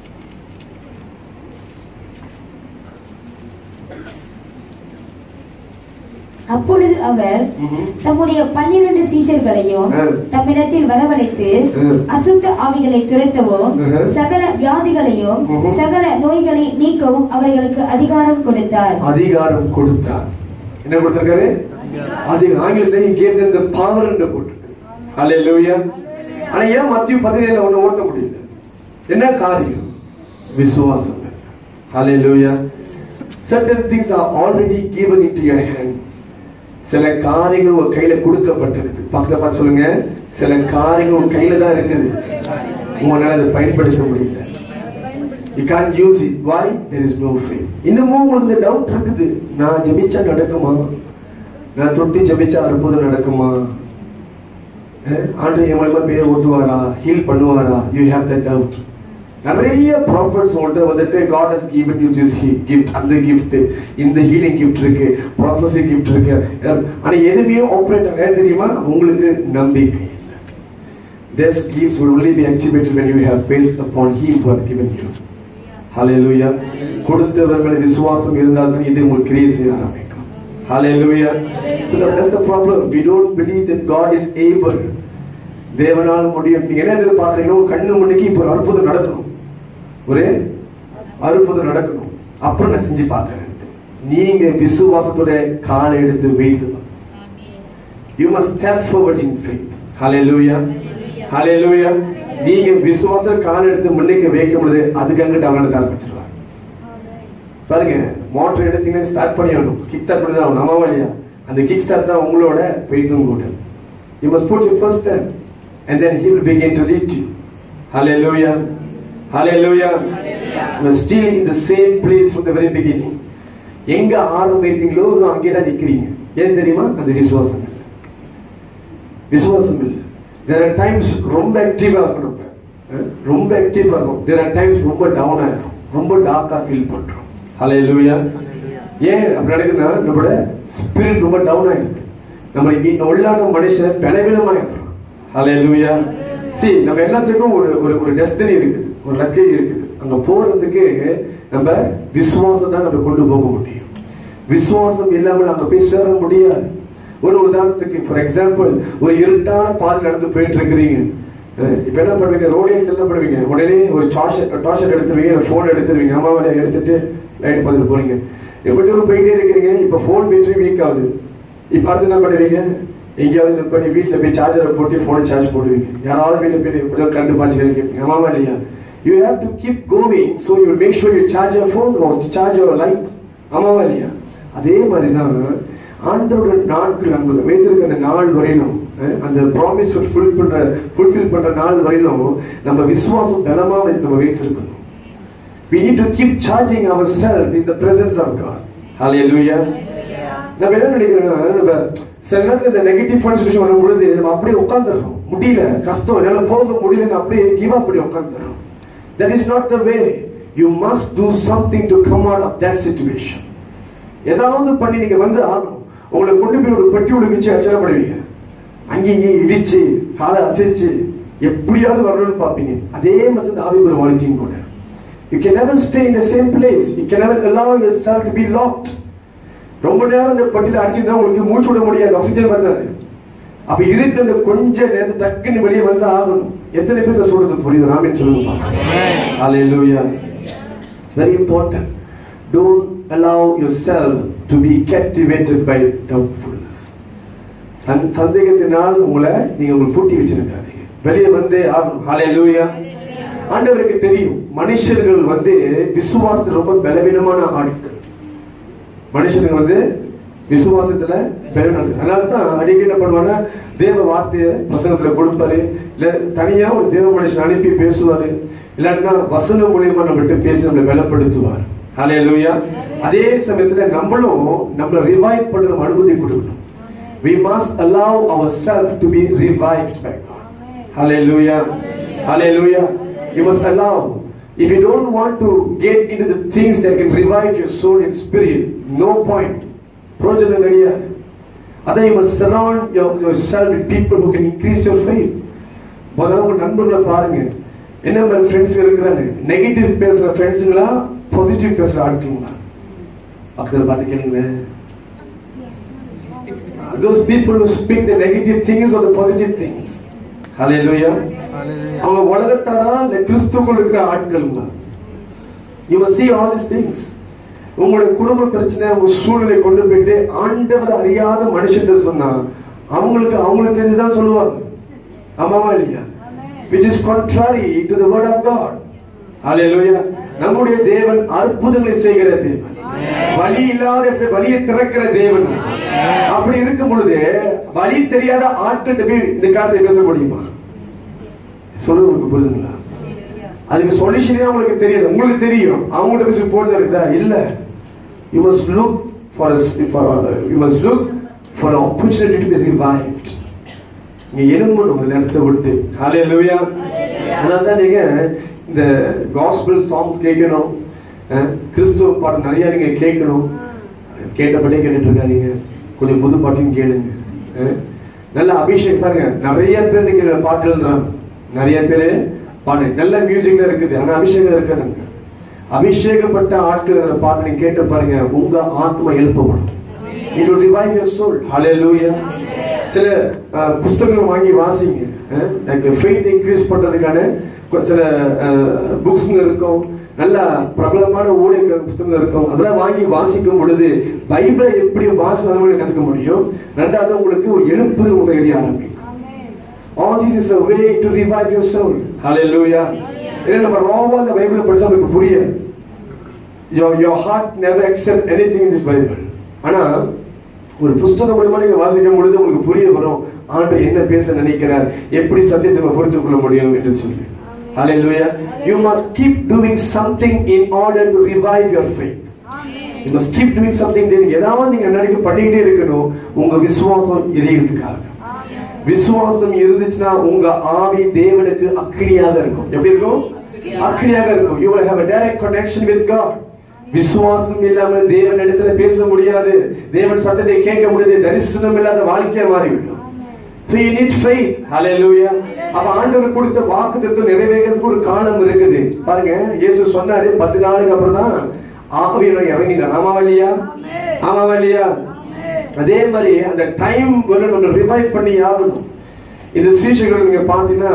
அப்பொழுது அவர் ம்ஹும். தம்முடைய பன்னிரண்டு சீஷர்களையும் ஆ. தம்மிடத்தில் வரவழைத்து ஆ. அசுத்த ஆவிகளை துரத்தவும் ஆஹா. சகல வியாதிகளையும் ம்ஹும். சகல நோய்களை நீக்கவும் அவர்களுக்கு அதிகாரம் கொடுத்தார் அதிகாரம் கொடுத்தார் என்ன கொடுத்திருக்காரு அதிகாரம் ஆங்கிலத்தில் he gave them the power என்று போட்டிருக்கு ஹalleluya ஆனா ஏன் மத்திய பதினேழுல ஒண்ணு ஓட்ட முடியல என்ன காரியம் விசுவாசம் ஹalleluya certain things are already given into your hand சில காரியங்கள் உங்க கையில கொடுக்கப்பட்டிருக்கு பக்கத்துல பார்த்து சொல்லுங்க சில காரியங்கள் உங்க கையில தான் இருக்குது உங்களால அதை பயன்படுத்த முடியல you can't use it why there is no faith இன்னமும் உங்களுக்கு இந்த டவுட் இருக்குது நான் ஜெபிச்சா நடக்குமா நான் தொட்டி ஜெபிச்சா அற்புதம் நடக்குமா அஹ், ஆண்டு என் மூலமா பேர் ஓட்டுவாரா ஹீல் பண்ணுவாரா யூ ஹேவ் தட் டவுட் நிறைய ப்ராஃபிட்ஸ் உங்கள்கிட்ட வந்துட்டு God has given you this gift அந்த gift இந்த ஹீலிங் gift இருக்கு ப்ராஃபஸி gift இருக்கு ஆனா எதுவுமே ஆப்ரேட் ஆக தெரியுமா உங்களுக்கு நம்பிக்கை இல்லை This gifts will only be activated when you have faith upon Him who has given you. Hallelujah. கொடுத்தவர்கள் விசுவாசம் இருந்தால் தான் இது உங்களுக்கு கிரியை செய்ய ஆரம்பிக்கும். Hallelujah. So that- that's the problem. We don't believe that God is able. தேவனால் முடியும் நீங்க என்ன எதிர்பார்க்கறீங்களோ கண்ணு முன்னுக்கு இப்போ ஒரு அற்புதம் நடக்கணும் ஒரு அற்புதம் நடக்கணும் அப்புறம் நான் செஞ்சு பார்க்கறேன் நீங்க விசுவாசத்தோட காலை எடுத்து வைத்து You must step forward in faith. Hallelujah. Hallelujah. நீங்க விசுவாச கால் எடுத்து முன்னைக்கு வைக்கும் பொழுது அதுக்கு அங்கிட்டு அவங்க எடுக்க ஆரம்பிச்சிருவாங்க பாருங்க மோட்டர் எடுத்தீங்கன்னா ஸ்டார்ட் பண்ணிடணும் கிக் ஸ்டார்ட் பண்ணி தான் ஆகணும் ஆமாவா இல்லையா அந்த கிக் ஸ்டார்ட் தான் உங்களோட வெயிட்டும் கூட you must put you first step and then he will begin to lead you hallelujah hallelujah you are still in the same place from the very beginning எங்க ஆரம்பித்தீங்களோ அங்கே தான் நிக்கிறீங்க ஏன் தெரியுமா அந்த விசுவாசம் இல்லை விசுவாசம் இல்லை தேர் ஆர் டைம்ஸ் ரொம்ப ஆக்டிவா இருக்கணும் இப்ப. அஹ், ரொம்ப ஆக்டிவா இருக்கும் தேர் ஆர் டைம்ஸ் ரொம்ப டவுன் ஆயிரும் ரொம்ப டார்க்கா ஃபீல் பண்றோம் ஹலே லூயா ஏன் அப்படி நடக்குதுன்னா நம்மளோட ஸ்பிரிட் ரொம்ப டவுன் ஆயிருக்கு நம்ம இங்க உள்ளான மனுஷன் பலவீனமாயிடுறோம் ஹலே லூயா சி நம்ம எல்லாத்துக்கும் ஒரு ஒரு ஒரு டெஸ்டினி இருக்குது ஒரு லக்கை இருக்குது அங்க போறதுக்கு நம்ம விசுவாசம் தான் நம்ம கொண்டு போக முடியும் விசுவாசம் இல்லாமல் அங்க போய் சேர முடியாது ஒரு உதாரணத்துக்கு ஃபார் எக்ஸாம்பிள் ஒரு இருட்டான பாதை நடந்து போயிட்டு இருக்கிறீங்க அஹ் இப்ப என்ன பண்ணுவீங்க ரோடே என்ன பண்ணுவீங்க உடனே ஒரு டார்ச் டார்ச் எடுத்துருவீங்க ஃபோன் எடுத்துருவீங்க அம்மாவை எடுத்துட்டு லைட் பார்த்துட்டு போறீங்க இப்ப தூரம் போயிட்டே இருக்கிறீங்க இப்ப ஃபோன் பேட்டரி வீக் ஆகுது இப்ப அடுத்து என்ன பண்ணுவீங்க எங்கேயாவது இது பண்ணி வீட்டுல போய் சார்ஜரை போட்டு போனை சார்ஜ் போடுவீங்க யாராவது வீட்டுல போய் கொஞ்சம் கண்டு பாய்ச்சி கேட்பீங்க ஆமாவா இல்லையா you have to keep going so you make sure you charge your phone charge your light ஆமாவா இல்லையா அதே மாதிரி தான் ஆண்டோட நாட்கள் நம்மளுக்கு வைத்திருக்க அந்த நாள் வரையிலும் அஹ், அந்த ப்ராமிஸ் ஃபுல் பண்ற ஃபுல்ஃபில் பண்ற நாள் வரையிலும் நம்ம விசுவாசம் பலமா வை- நம்ம வைத்திருக்கணும் we need to keep charging ourselves in the presence of God hallelujah நம்ம என்ன நினைக்கிறோம்னா நம்ம சில நேரத்தில் இந்த நெகட்டிவ் கான்சன்ட்ரேஷன் வரும் பொழுது நம்ம அப்படியே உட்காந்துடுறோம் முடியல கஷ்டம் என்னால போக முடியலன்னு அப்படியே கிவ் அப் பண்ணி உட்காந்துடுறோம் that is not the way you must do something to come out of that situation ஏதாவது பண்ணி நீங்க வந்து ஆகணும் உங்களை கொண்டு போய் ஒரு பெட்டி உடுக்கிச்சு அச்சரப்படுவீங்க அங்கேயும் இங்கேயும் இடிச்சு காலை அசைச்சு எப்படியாவது வரணும்னு பார்ப்பீங்க அதே மாதிரி தான் ஆவி ஒரு வாழ்க்கையும் கூட you can never stay in the same place you can never allow yourself to be locked ரொம்ப நேரம் இந்த பட்டியல அடிச்சிருந்தா உங்களுக்கு மூச்சு விட முடியாது ஆக்சிஜன் வந்தாது அப்ப இருந்த அந்த கொஞ்ச நேரத்தை டக்குன்னு வெளியே வந்து ஆகணும் எத்தனை பேர் சொல்றது புரியுது ராமின் சொல்லுங்க ஹalleluya very important don't allow yourself to be captivated by doubtfulness சந்- சந்தேகத்தினால் உங்களை நீங்க உங்களுக்கு பூட்டி வச்சிருக்காதீங்க வெளியே வந்து ஆகணும் ஹalleluya ஆண்டவருக்கு தெரியும் மனுஷர்கள் வந்து விசுவாசத்துல ரொம்ப பலவீனமான ஆட்கள் மனுஷனுக்கு வந்து விசுவாசத்துல பெருநடத்து அதனால தான் அடிக்கடி என்ன பண்ணுவாங்க தேவ வார்த்தையை பிரசங்கத்துல கொடுப்பாரு இல்ல தனியா ஒரு தேவ மனுஷன் அனுப்பி பேசுவாரு இல்லாட்டினா வசனம் மூலியமா நம்மகிட்ட பேசி நம்மளை பலப்படுத்துவார் ஹalleluya அதே சமயத்துல நம்மளும் நம்மள ரிவைவ் பண்ற நம்ம அனுமதி கொடுக்கணும் we must allow ourselves to be revived by God hallelujah hallelujah you must allow if you don't want to get into the things that can revive your soul and spirit no point பிரோஜனம் கிடையாது அதை you must surround your, yourself with people who can increase your faith முதல்ல உங்க நண்பர்களை பாருங்க என்ன மாதிரி friends இருக்கிறாங்க negative பேசுற ஃப்ரெண்ட்ஸுங்களா பாசிட்டிவ் பேசுற ஆட்களுங்களா பக்கத்தில் பார்த்து கேளுங்களேன் those people who speak the negative things or the positive things hallelujah Hallelujah. அவங்க உலகத்தாரா இல்ல கிறிஸ்துக்குள் இருக்கிற ஆட்களுங்களா you must see all these things உங்களுடைய குடும்ப பிரச்சனை உங்க சூழ்நிலை கொண்டு போயிட்டு ஆண்டவர் அறியாத மனுஷன் சொன்னா அவங்களுக்கு அவங்களுக்கு தெரிஞ்சுதான் சொல்லுவாங்க ஆமாவா இல்லையா which is contrary to the word of God hallelujah நம்முடைய தேவன் அற்புதங்களை செய்கிற தேவன் வழி இல்லாத இடத்துல வழியை திறக்கிற தேவன் அப்படி இருக்கும் பொழுது வழி தெரியாத ஆட்கிட்ட போய் இந்த காரியத்தை பேச முடியுமா சொல்லுங்க புரியுதுங்களா அதுக்கு சொல்யூஷனே உங்களுக்கு தெரியாது உங்களுக்கு தெரியும் அவங்கள்ட்ட பேசி போட்டு இருக்குதா இல்ல you must look for you must look for opportunity to be revived நீங்க எழும்பணும் அந்த இடத்த விட்டு ஹalleluya அதனால தான் நீங்க இந்த காஸ்பல் சாங்ஸ் கேட்கணும் அஹ், கிறிஸ்துவ பாட்டு நிறைய நீங்க கேட்கணும் கேட்டபடியே கேட்டுட்டு இருக்காதீங்க கொஞ்சம் புது பாட்டையும் கேளுங்க அஹ், நல்ல அபிஷேக் பாருங்க நிறைய பேர் நீங்க பாட்டு எழுதுறாங்க நிறைய பேர் பாட்டு நல்ல மியூசிக்ல இருக்குது ஆனா அபிஷேகம் இருக்காதுங்க அபிஷேகப்பட்ட ஆட்கள் எழுதுற பாட்டு நீங்க கேட்டு பாருங்க உங்க ஆத்மா எழுப்பப்படும் it will revive your soul hallelujah சில அஹ், புஸ்தகங்கள் வாங்கி வாசிங்க அஹ், எனக்கு ஃபெய்த் இன்க்ரீஸ் பண்றதுக்கான கொ- சில புக்ஸ்ங்க இருக்கும் நல்ல பிரபலமான ஊழியர்கள் புஸ்தகங்கள் இருக்கும் அதெல்லாம் வாங்கி வாசிக்கும் பொழுது பைபிளை எப்படி வாசிக்கணும் கத்துக்க முடியும் ரெண்டாவது உங்களுக்கு ஒரு எழுப்பு உங்க எரிய ஆரம்பிக்கும் All this is a way to revive your soul. Hallelujah. ஏன்னா நம்ம ராவா இந்த பைபிளை படிச்சா நமக்கு புரியாது your your heart never accept anything in this bible ஆனா ஒரு புஸ்தகம் மூலமா நீங்க வாசிக்கும் பொழுது உங்களுக்கு புரிய வரும் ஆண்டவர் என்ன பேச நினைக்கிறார் எப்படி சத்தியத்தை நம்ம புரிந்து கொள்ள முடியும் என்று சொல்லி Hallelujah. You must keep doing something in order to revive your faith. You must keep doing something. நீங்க ஏதாவது நீங்க நடிக்க பண்ணிக்கிட்டே இருக்கணும் உங்க விசுவாசம் எரியறதுக்காக விசுவாசம் இருந்துச்சுன்னா உங்க ஆவி தேவனுக்கு அக்கினியாக இருக்கும் எப்படி இருக்கும் அக்கினியாக இருக்கும் you will have a direct connection with God விசுவாசம் இல்லாம தேவன் இடத்துல பேச முடியாது தேவன் சத்தத்தை கேட்க முடியாது தரிசனம் இல்லாத வாழ்க்கையா மாறிவிடும் So you need faith. Hallelujah. அப்ப ஆண்டவர் கொடுத்த வாக்குத்தத்தம் நிறைவேறதுக்கு ஒரு காலம் இருக்குது பாருங்க இயேசு சொன்னாரு பத்து நாளுக்கு அப்புறம் தான் ஆவியனை இறங்கினார் ஆமாவா இல்லையா ஆமாவா இல்லையா அதே மாதிரி அந்த டைம் வந்து நம்ம ரிவைவ் பண்ணி ஆகணும் இந்த சீஷர்கள் நீங்க பாத்தீங்கன்னா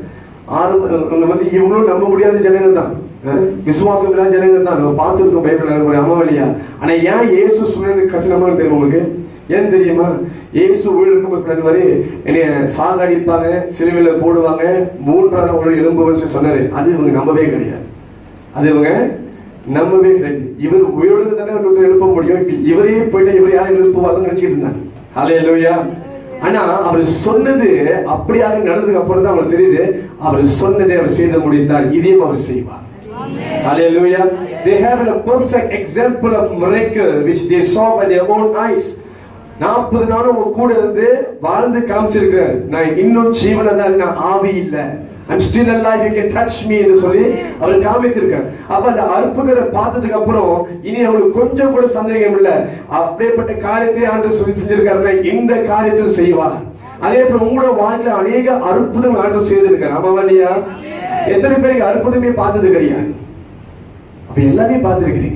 ஆரம்ப நம்ம வந்து இவங்களும் நம்ப முடியாத ஜனங்கள் தான் அஹ், விசுவாசம் இல்லாத ஜனங்கள் தான் நம்ம பார்த்துருக்கோம் பைபிள் அம்மா இல்லையா ஆனா ஏன் இயேசு சொன்னது கஷ்டமா தெரியும் உங்களுக்கு ஏன் தெரியுமா இயேசு ஊழலுக்கு பின்னாடி என்னைய சாகடிப்பாங்க சிலுவையில போடுவாங்க மூன்றாவது ஒரு எலும்பு வச்சு சொன்னாரு அது இவங்க நம்பவே கிடையாது அது இவங்க நம்பவே கிடையாது இவர் உயிரோடு தானே ஒருத்தர் எழுப்ப முடியும் இப்ப இவரே போயிட்டு இவர் யாரும் எழுப்புவாங்கன்னு நினைச்சிட்டு இருந்தாங்க ஹalleluya ஆனா அவர் சொன்னது அப்படியாக நடந்ததுக்கு அப்புறம் தான் அவருக்கு தெரியுது அவர் சொன்னதை அவர் செய்து முடித்தார் இதையும் அவர் செய்வார் Hallelujah. They have a perfect example of miracle which they saw by their own eyes. நாற்பது நாளும் உங்க கூட இருந்து வாழ்ந்து காமிச்சிருக்கிறார் நான் இன்னும் ஜீவன தான் நான் ஆவி இல்ல I'm still alive you can touch me என்று சொல்லி அவர் காமித்திருக்கார் அப்ப அந்த அற்புதரை பார்த்ததுக்கு அப்புறம் இனி அவங்களுக்கு கொஞ்சம் கூட சந்தேகம் இல்ல அப்படியேப்பட்ட காரியத்தை ஆண்டு சொல்லி செஞ்சிருக்காருன்னா இந்த காரியத்தையும் செய்வார் அதே போல உங்களோட வாழ்க்கையில அநேக அற்புதம் ஆண்டு செய்திருக்கார் ஆமாவா இல்லையா எத்தனை பேருக்கு அற்புதமே பார்த்தது கிடையாது அப்ப எல்லாமே பார்த்திருக்கிறீங்க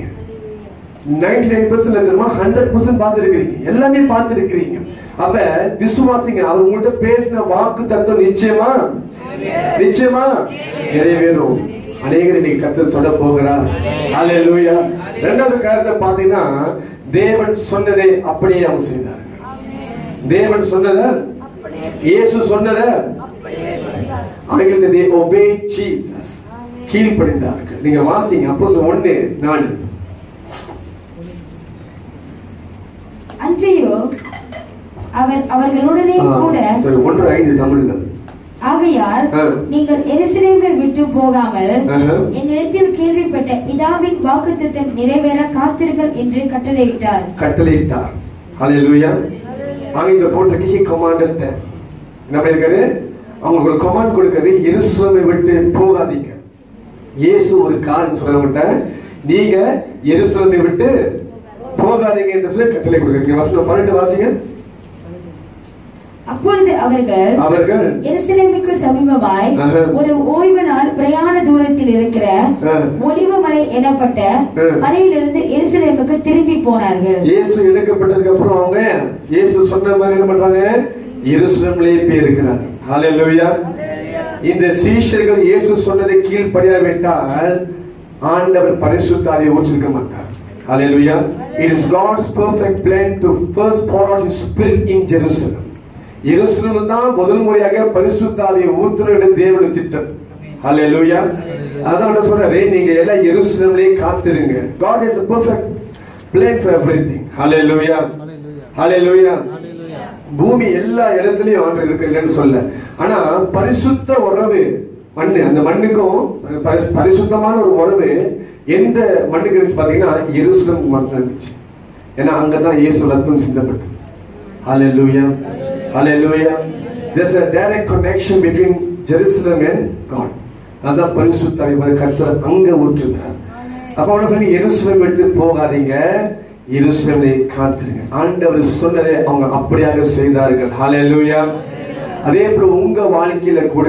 நைன்டி நைன் பர்சன்ட் தெரியுமா ஹண்ட்ரட் பர்சன்ட் பார்த்திருக்கிறீங்க எல்லாமே பார்த்திருக்கிறீங்க அப்ப விசுவாசிங்க அவர் உங்கள்கிட்ட பேசின வாக்கு தத்துவம் நிச்சயமா நிச்சயமா நிறைவேறும் அநேகர் இன்னைக்கு கத்தர் தொட போகிறார் ஹalleluya இரண்டாவது காரியத்தை பாத்தீங்கன்னா தேவன் சொன்னதை அப்படியே அவங்க செய்தார்கள் தேவன் சொன்னதை இயேசு சொன்னதை ஆங்கிலத்தில் they obeyed Jesus கீழ்ப்படிந்தார்கள் நீங்க வாசிங்க அப்போ ஒண்ணு நாலு அன்றையோ அவர் அவர்களுடனே கூட சரி ஒன்று ஐந்து தமிழ்ல ஆகையால் ஆ. நீங்கள் எருசலேமை விட்டு போகாமல் ஆஹா. என்னிடத்தில் கேள்விப்பட்ட பிதாவின் வாக்குத்தத்தம் நிறைவேற காத்திருங்கள் என்று கட்டளையிட்டார் கட்டளையிட்டார் ஹalleluya அங்க இந்த போட்டிருக்கு he commanded them என்ன பண்ணிருக்காரு அவங்களுக்கு ஒரு கமாண்ட் கொடுக்காரு எருசலேமை விட்டு போகாதீங்க இயேசு ஒரு காரியம் சொல்ல விட்ட நீங்க எருசலேமை விட்டு போகாதீங்க என்று சொல்லி கட்டளை கொடுக்குறீங்க வசனம் பன்னெண்டு வாசிங்க அப்பொழுது அவர்கள் அவர்கள் எருசலேமுக்கு சமீபமாய் ஆஹா. ஒரு ஓய்வு நாள் பிரயாண தூரத்தில் இருக்கிற ஆ. ஒலிவ மலை எனப்பட்ட ஆ. மலையிலிருந்து எருசலேமுக்கு திரும்பி போனார்கள் இயேசு எடுக்கப்பட்டதுக்கு அப்புறம் அவங்க இயேசு சொன்ன மாதிரி என்ன பண்றாங்க எருசலேம்லயே போய் இருக்கிறாங்க ஹalleluya இந்த சீஷர்கள் இயேசு சொன்னதை கீழ்ப்படியாவிட்டால் ஆண்டவர் பரிசுத்தாரை ஊற்றிருக்க மாட்டார் ஹalleluya it is god's perfect plan to first pour out his spirit in jerusalem எருசலேம் தான் முதல் முறையாக பரிசுத்தாவியை ஊற்றுறது தேவனுடைய திட்டம் ஹalleluya அதான் நான் சொல்றேன் நீங்க எல்லாம் எருசலேம்லயே காத்திருங்க god is a perfect plan for everything hallelujah hallelujah பூமி எல்லா இடத்துலயும் ஆண்டு இருக்கு இல்லைன்னு சொல்ல ஆனா பரிசுத்த உறவு மண்ணு அந்த மண்ணுக்கும் பரிசு- பரிசுத்தமான ஒரு உறவு எந்த மண்ணுக்கு இருந்துச்சு பாத்தீங்கன்னா எருசலம் மண் தான் இருந்துச்சு ஏன்னா அங்கதான் இயேசு ரத்தம் சிந்தப்பட்டது Hallelujah. Hallelujah. There's a direct connection between Jerusalem and God. அதான் பரிசுத்த ஆவியானவர் கர்த்தர் அங்க ஊற்றுகிறார் அப்ப அவனை சொல்லி எருசலம் விட்டு போகாதீங்க எருசலேமை காத்துருங்க ஆண்டவர் சொன்னதை அவங்க அப்படியாக செய்தார்கள் ஹalleluya அதே போல உங்க வாழ்க்கையில கூட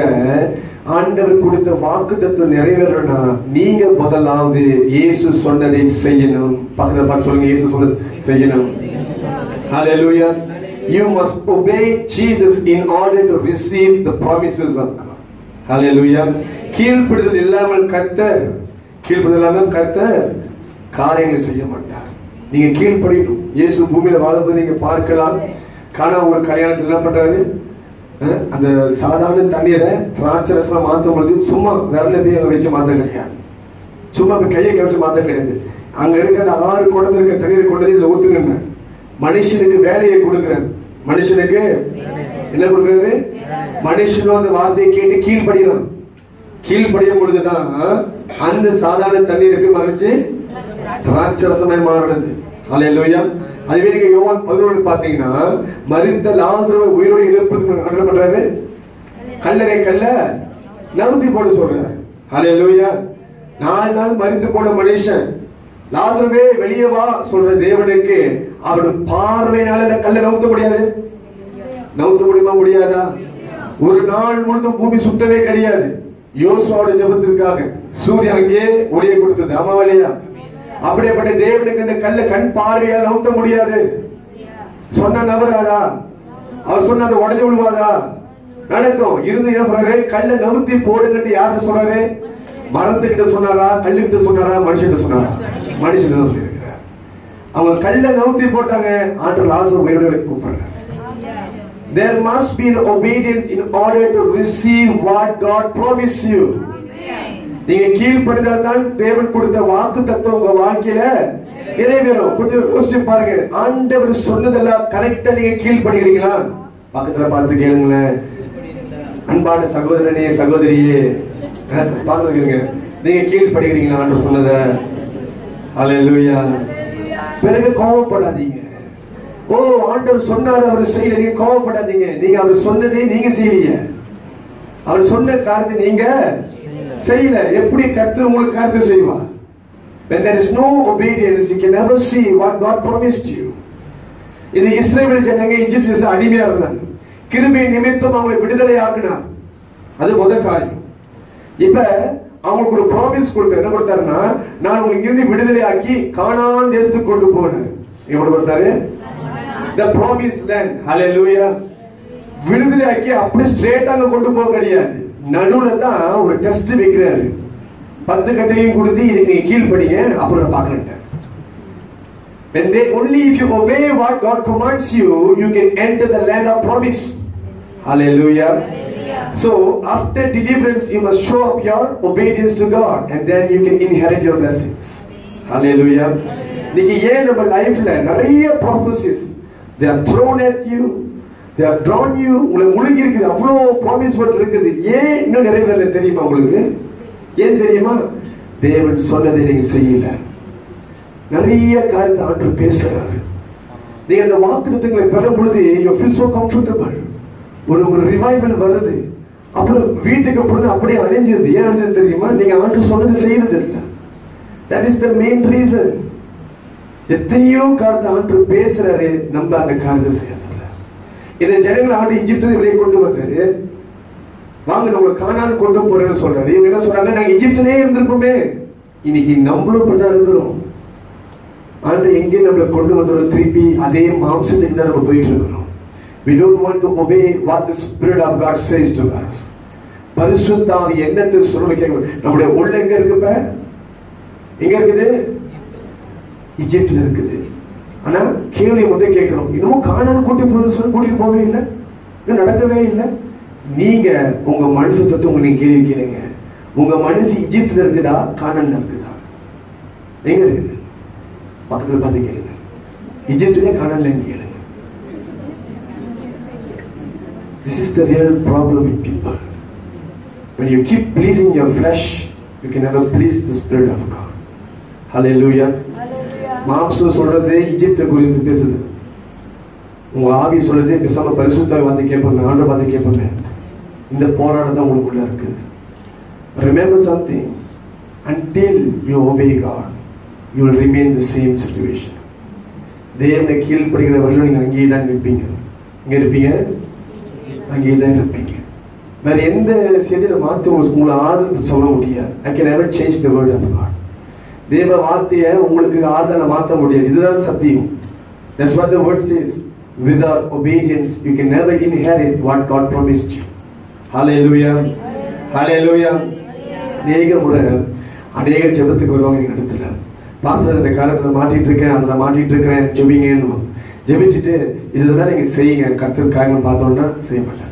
ஆண்டவர் கொடுத்த வாக்கு தத்துவம் நிறைவேறணும்னா நீங்க முதலாவது இயேசு சொன்னதை செய்யணும் பக்கத்துல பார்த்து சொல்லுங்க இயேசு சொன்னதை செய்யணும் Hallelujah. You must obey Jesus in order to receive the promises of God. Hallelujah. கீழ்ப்படுதல் இல்லாமல் கர்த்தர் கீழ்ப்படுதல் இல்லாமல் கர்த்தர் காரியங்களை செய்ய மாட்டார் நீங்க கீழ்ப்படியணும் இயேசு பூமியில வாழும்போது நீங்க பார்க்கலாம் காணா ஒரு கல்யாணத்தில் என்ன பண்றாரு அஹ், அந்த சாதாரண தண்ணீரை திராட்சை ரசமா மாற்றும் பொழுது சும்மா விரல போய் அங்க வச்சு மாத்த கிடையாது சும்மா இப்ப கையை கவிச்சு மாத்த கிடையாது அங்க இருக்கிற அந்த ஆறு குடத்துல இருக்க தண்ணீரை கொண்டு வந்து இதுல ஊத்துங்க மனுஷனுக்கு வேலையை கொடுக்கிறார் மனுஷனுக்கு என்ன கொடுக்கிறாரு மனுஷனும் அந்த வார்த்தையை கேட்டு கீழ்படிகிறான் கீழ்படியும் பொழுதுதான் அந்த சாதாரண தண்ணீருக்கு மறைச்சு திராட்சரசமாய் மாறுறது அல்லேலூயா அதுவே நீங்க யோவான் பதினொன்று பாத்தீங்கன்னா மரித்த லாசருவை உயிரோடு எழுப்புறதுக்கு என்ன பண்றாரு கல்லறை கல்ல நவுத்தி போட சொல்றாரு ஹalleluya நாலு நாள் மரித்து போன மனுஷன் லாசருவே வெளியே வா சொல்ற தேவனுக்கு அவருடைய பார்வையினால இந்த கல்லை நவுத்த முடியாது நவுத்த முடியுமா முடியாதா ஒரு நாள் முழுதும் பூமி சுத்தவே கிடையாது யோசுவாவோட ஜெபத்திற்காக சூரியன் அங்கே ஒளியை கொடுத்தது ஆமாவா இல்லையா அப்படியேப்பட்ட தேவனுக்கு இந்த கல்லை கண் பார்வையால் நவுத்த முடியாது சொன்ன நபராதா அவர் சொன்ன அந்த உடஞ்சு விழுவாதா நடக்கும் இருந்து என்ன பண்றாரு கல்லை நவுத்தி போடுங்கட்டு யாரு சொன்னாரு மரத்துக்கிட்ட சொன்னாரா கல்லுக்கிட்ட சொன்னாரா மனுஷன் சொன்னாரா மனுஷன் தான் சொல்லியிருக்கிறார் அவங்க கல்லை நவுத்தி போட்டாங்க ஆண்டு லாசர் உயிரோட கூப்பிடுறாரு There must be an obedience in order to receive what God promised you. நீங்க கீழ்ப்படிந்தால் தான் தேவன் கொடுத்த வாக்கு தத்துவம் உங்க வாழ்க்கையில நிறைவேறும் கொஞ்சம் யோசிச்சு பாருங்க ஆண்டவர் சொன்னதெல்லாம் கரெக்டா நீங்க கீழ்ப்படுகிறீங்களா பக்கத்துல பார்த்து கேளுங்களேன் அன்பான சகோதரனே சகோதரியே அஹ், பார்த்து கேளுங்க நீங்க கீழ்ப்படுகிறீங்களா ஆண்டு சொன்னத அல்லேலூயா பிறகு கோவப்படாதீங்க ஓ ஆண்டவர் சொன்னாரு அவர் செய்யல நீங்க கோவப்படாதீங்க நீங்க அவர் சொன்னதே நீங்க செய்யலையே அவர் சொன்ன காரியத்தை நீங்க செய்யல எப்படி கர்த்தர் உங்களுக்கு காரியத்தை செய்வா when there is no obedience you can never see what God promised you இது இஸ்ரேல் ஜனங்க இஜிப்தில் அடிமையா இருந்தாங்க கிருபை நிமித்தம் அவங்களை விடுதலை ஆக்கினார் அது முதல் காரியம் இப்ப அவங்களுக்கு ஒரு ப்ராமிஸ் கொடுக்க என்ன கொடுத்தாருன்னா நான் உங்களுக்கு இங்கிருந்து விடுதலை ஆக்கி காணான் தேசத்துக்கு கொண்டு போனேன் எப்படி கொடுத்தாரு the promised land hallelujah விடுதலை ஆக்கி அப்படி ஸ்ட்ரெயிட்டா அங்க கொண்டு போக கிடையாது நடுவுல தான் ஒரு டெஸ்ட் வைக்கிறாரு பத்து கட்டையும் கொடுத்து இதுக்கு நீங்க கீழ்ப்படிங்க அப்புறம் நான் பாக்குறேன் And they, only if you obey what God commands you, you can enter the land of promise. Hallelujah. So, after deliverance, you must show up your obedience to God, and then you can inherit your blessings. Hallelujah. நீங்க ஏன் நம்ம லைஃப்ல நிறைய prophecies they are thrown at you they are drawn you உங்களை முழுங்கி இருக்குது அவ்வளோ promise but இருக்குது ஏன் இன்னும் நிறைவேறல தெரியுமா உங்களுக்கு ஏன் தெரியுமா தேவன் சொன்னதை நீங்க செய்யல நிறைய காரியத்தை ஆண்டு பேசுறாரு நீங்க அந்த வாக்குத்தங்களை பெறும் பொழுது யூ ஃபீல் சோ கம்ஃபர்டபுள் ஒரு ஒரு ரிவைவல் வருது அப்புறம் வீட்டுக்கு பொழுது அப்படியே அடைஞ்சிருது ஏன் அடைஞ்சது தெரியுமா நீங்க ஆண்டு சொன்னது செய்யறது இல்லை that is the main reason எத்தனையோ காரியத்தை ஆண்டு பேசுறாரு நம்ம அந்த காரியத்தை செய்யறதில்ல இந்த ஜனங்கள் ஆண்டு இஜிப்து வெளியே கொண்டு வந்தாரு வாங்க நான் உங்களை காணாமல் கொண்டு போறேன்னு சொல்றாரு இவங்க என்ன சொல்றாங்க நாங்க இஜிப்திலே இருந்திருப்போமே இன்னைக்கு நம்மளும் இப்படிதான் இருக்கிறோம் ஆண்டு எங்கே நம்மளை கொண்டு வந்துடும் திருப்பி அதே மாம்சத்துக்கு தான் நம்ம போயிட்டு இருக்கிறோம் we don't want to obey what the spirit of god says to us பரிசுத்த ஆவி என்னத்தை சொல்ல கேட்க நம்முடைய உள்ள எங்க இருக்குப்ப எங்க இருக்குது இஜிப்ட்ல இருக்குது ஆனா கேள்வி மட்டும் கேட்கிறோம் இன்னமும் காணாம கூட்டி போறது சொல்லி கூட்டிட்டு போகவே இல்லை இன்னும் நடக்கவே இல்லை நீங்க உங்க மனசை பத்தி உங்களுக்கு கேள்வி கேளுங்க உங்க மனசு இஜிப்ட்ல இருக்குதா காணான்ல இருக்குதா எங்க இருக்குது பக்கத்துல பார்த்து கேளுங்க இஜிப்ட்லயே காணலன்னு கேளுங்க this is the real problem with people when you keep pleasing your flesh you can never please the spirit of god hallelujah மாம்சம் சொல்றது ஈஜிப்தை குறித்து பேசுது உங்க ஆவி சொல்றது பேசாம பரிசுத்த வந்து கேட்பாங்க ஆண்டு பார்த்து கேட்பாங்க இந்த போராட்டம் தான் உங்களுக்குள்ள இருக்கு remember something until you obey God you will remain the same situation தேவனை கீழ்ப்படுகிற வரையிலும் நீங்க அங்கேயே தான் இருப்பீங்க இங்க இருப்பீங்க அங்கேயே தான் இருப்பீங்க வேற எந்த செய்தியில மாத்தி உங்களுக்கு உங்களை ஆறுதல் சொல்ல முடியாது I can never change the word of God தேவ வார்த்தையை உங்களுக்கு ஆறுதலை மாற்ற முடியாது இதுதான் சத்தியம் That's what the word says. Without obedience, you can never inherit what God promised you. Hallelujah. Hallelujah. அநேக முறை அநேக ஜெபத்துக்கு வருவாங்க எங்க இடத்துல பாஸ்டர் இந்த காலத்துல மாட்டிட்டு இருக்கேன் அதுல மாட்டிட்டு இருக்கிறேன் ஜெபிங்கன்னு ஜெபிச்சுட்டு இதெல்லாம் நீங்க செய்யுங்க கத்தர் காரியங்கள் பார்த்தோம்னா செய்ய மாட்டாங்க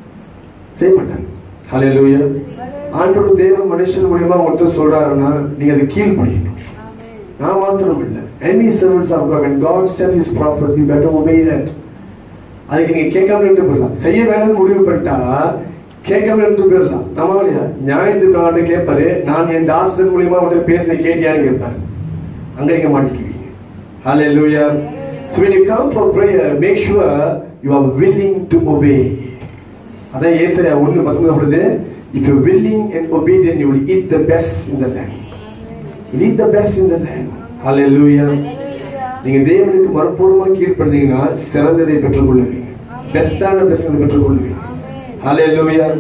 செய்ய மாட்டாங்க ஹalleluya ஆண்டோட தேவ மனுஷன் மூலியமா ஒருத்தர் சொல்றாருன்னா நீங்க அதை கீழ்ப்படியணும் நான் மாத்திரம் இல்லை any servants of God when God sent his prophet you better obey that அதுக்கு நீங்க கேட்காம இருந்து போயிடலாம் செய்ய வேணும்னு முடிவு பண்ணிட்டா கேட்காம இருந்து போயிடலாம் நம்ம இல்லையா நியாயத்துக்கு ஆண்டு கேட்பாரு நான் என் தாசன் மூலியமா வந்து பேசின கேட்டியான்னு கேட்பாரு அங்க நீங்க மாட்டிக்குவீங்க hallelujah so when you come for prayer make sure you are willing to obey அதான் ஏசாயா ஒண்ணு பத்தொன்பது சொல்றது if you are willing and obedient you will eat the best in the land you will eat the best in the land hallelujah நீங்க தேவனுக்கு மறுபூர்வமா கீழ்ப்படுறீங்கன்னா சிறந்ததை பெற்றுக்கொள்ளுவீங்க பெஸ்டான best பெற்றுக்கொள்ளுவீங்க ஹalleluya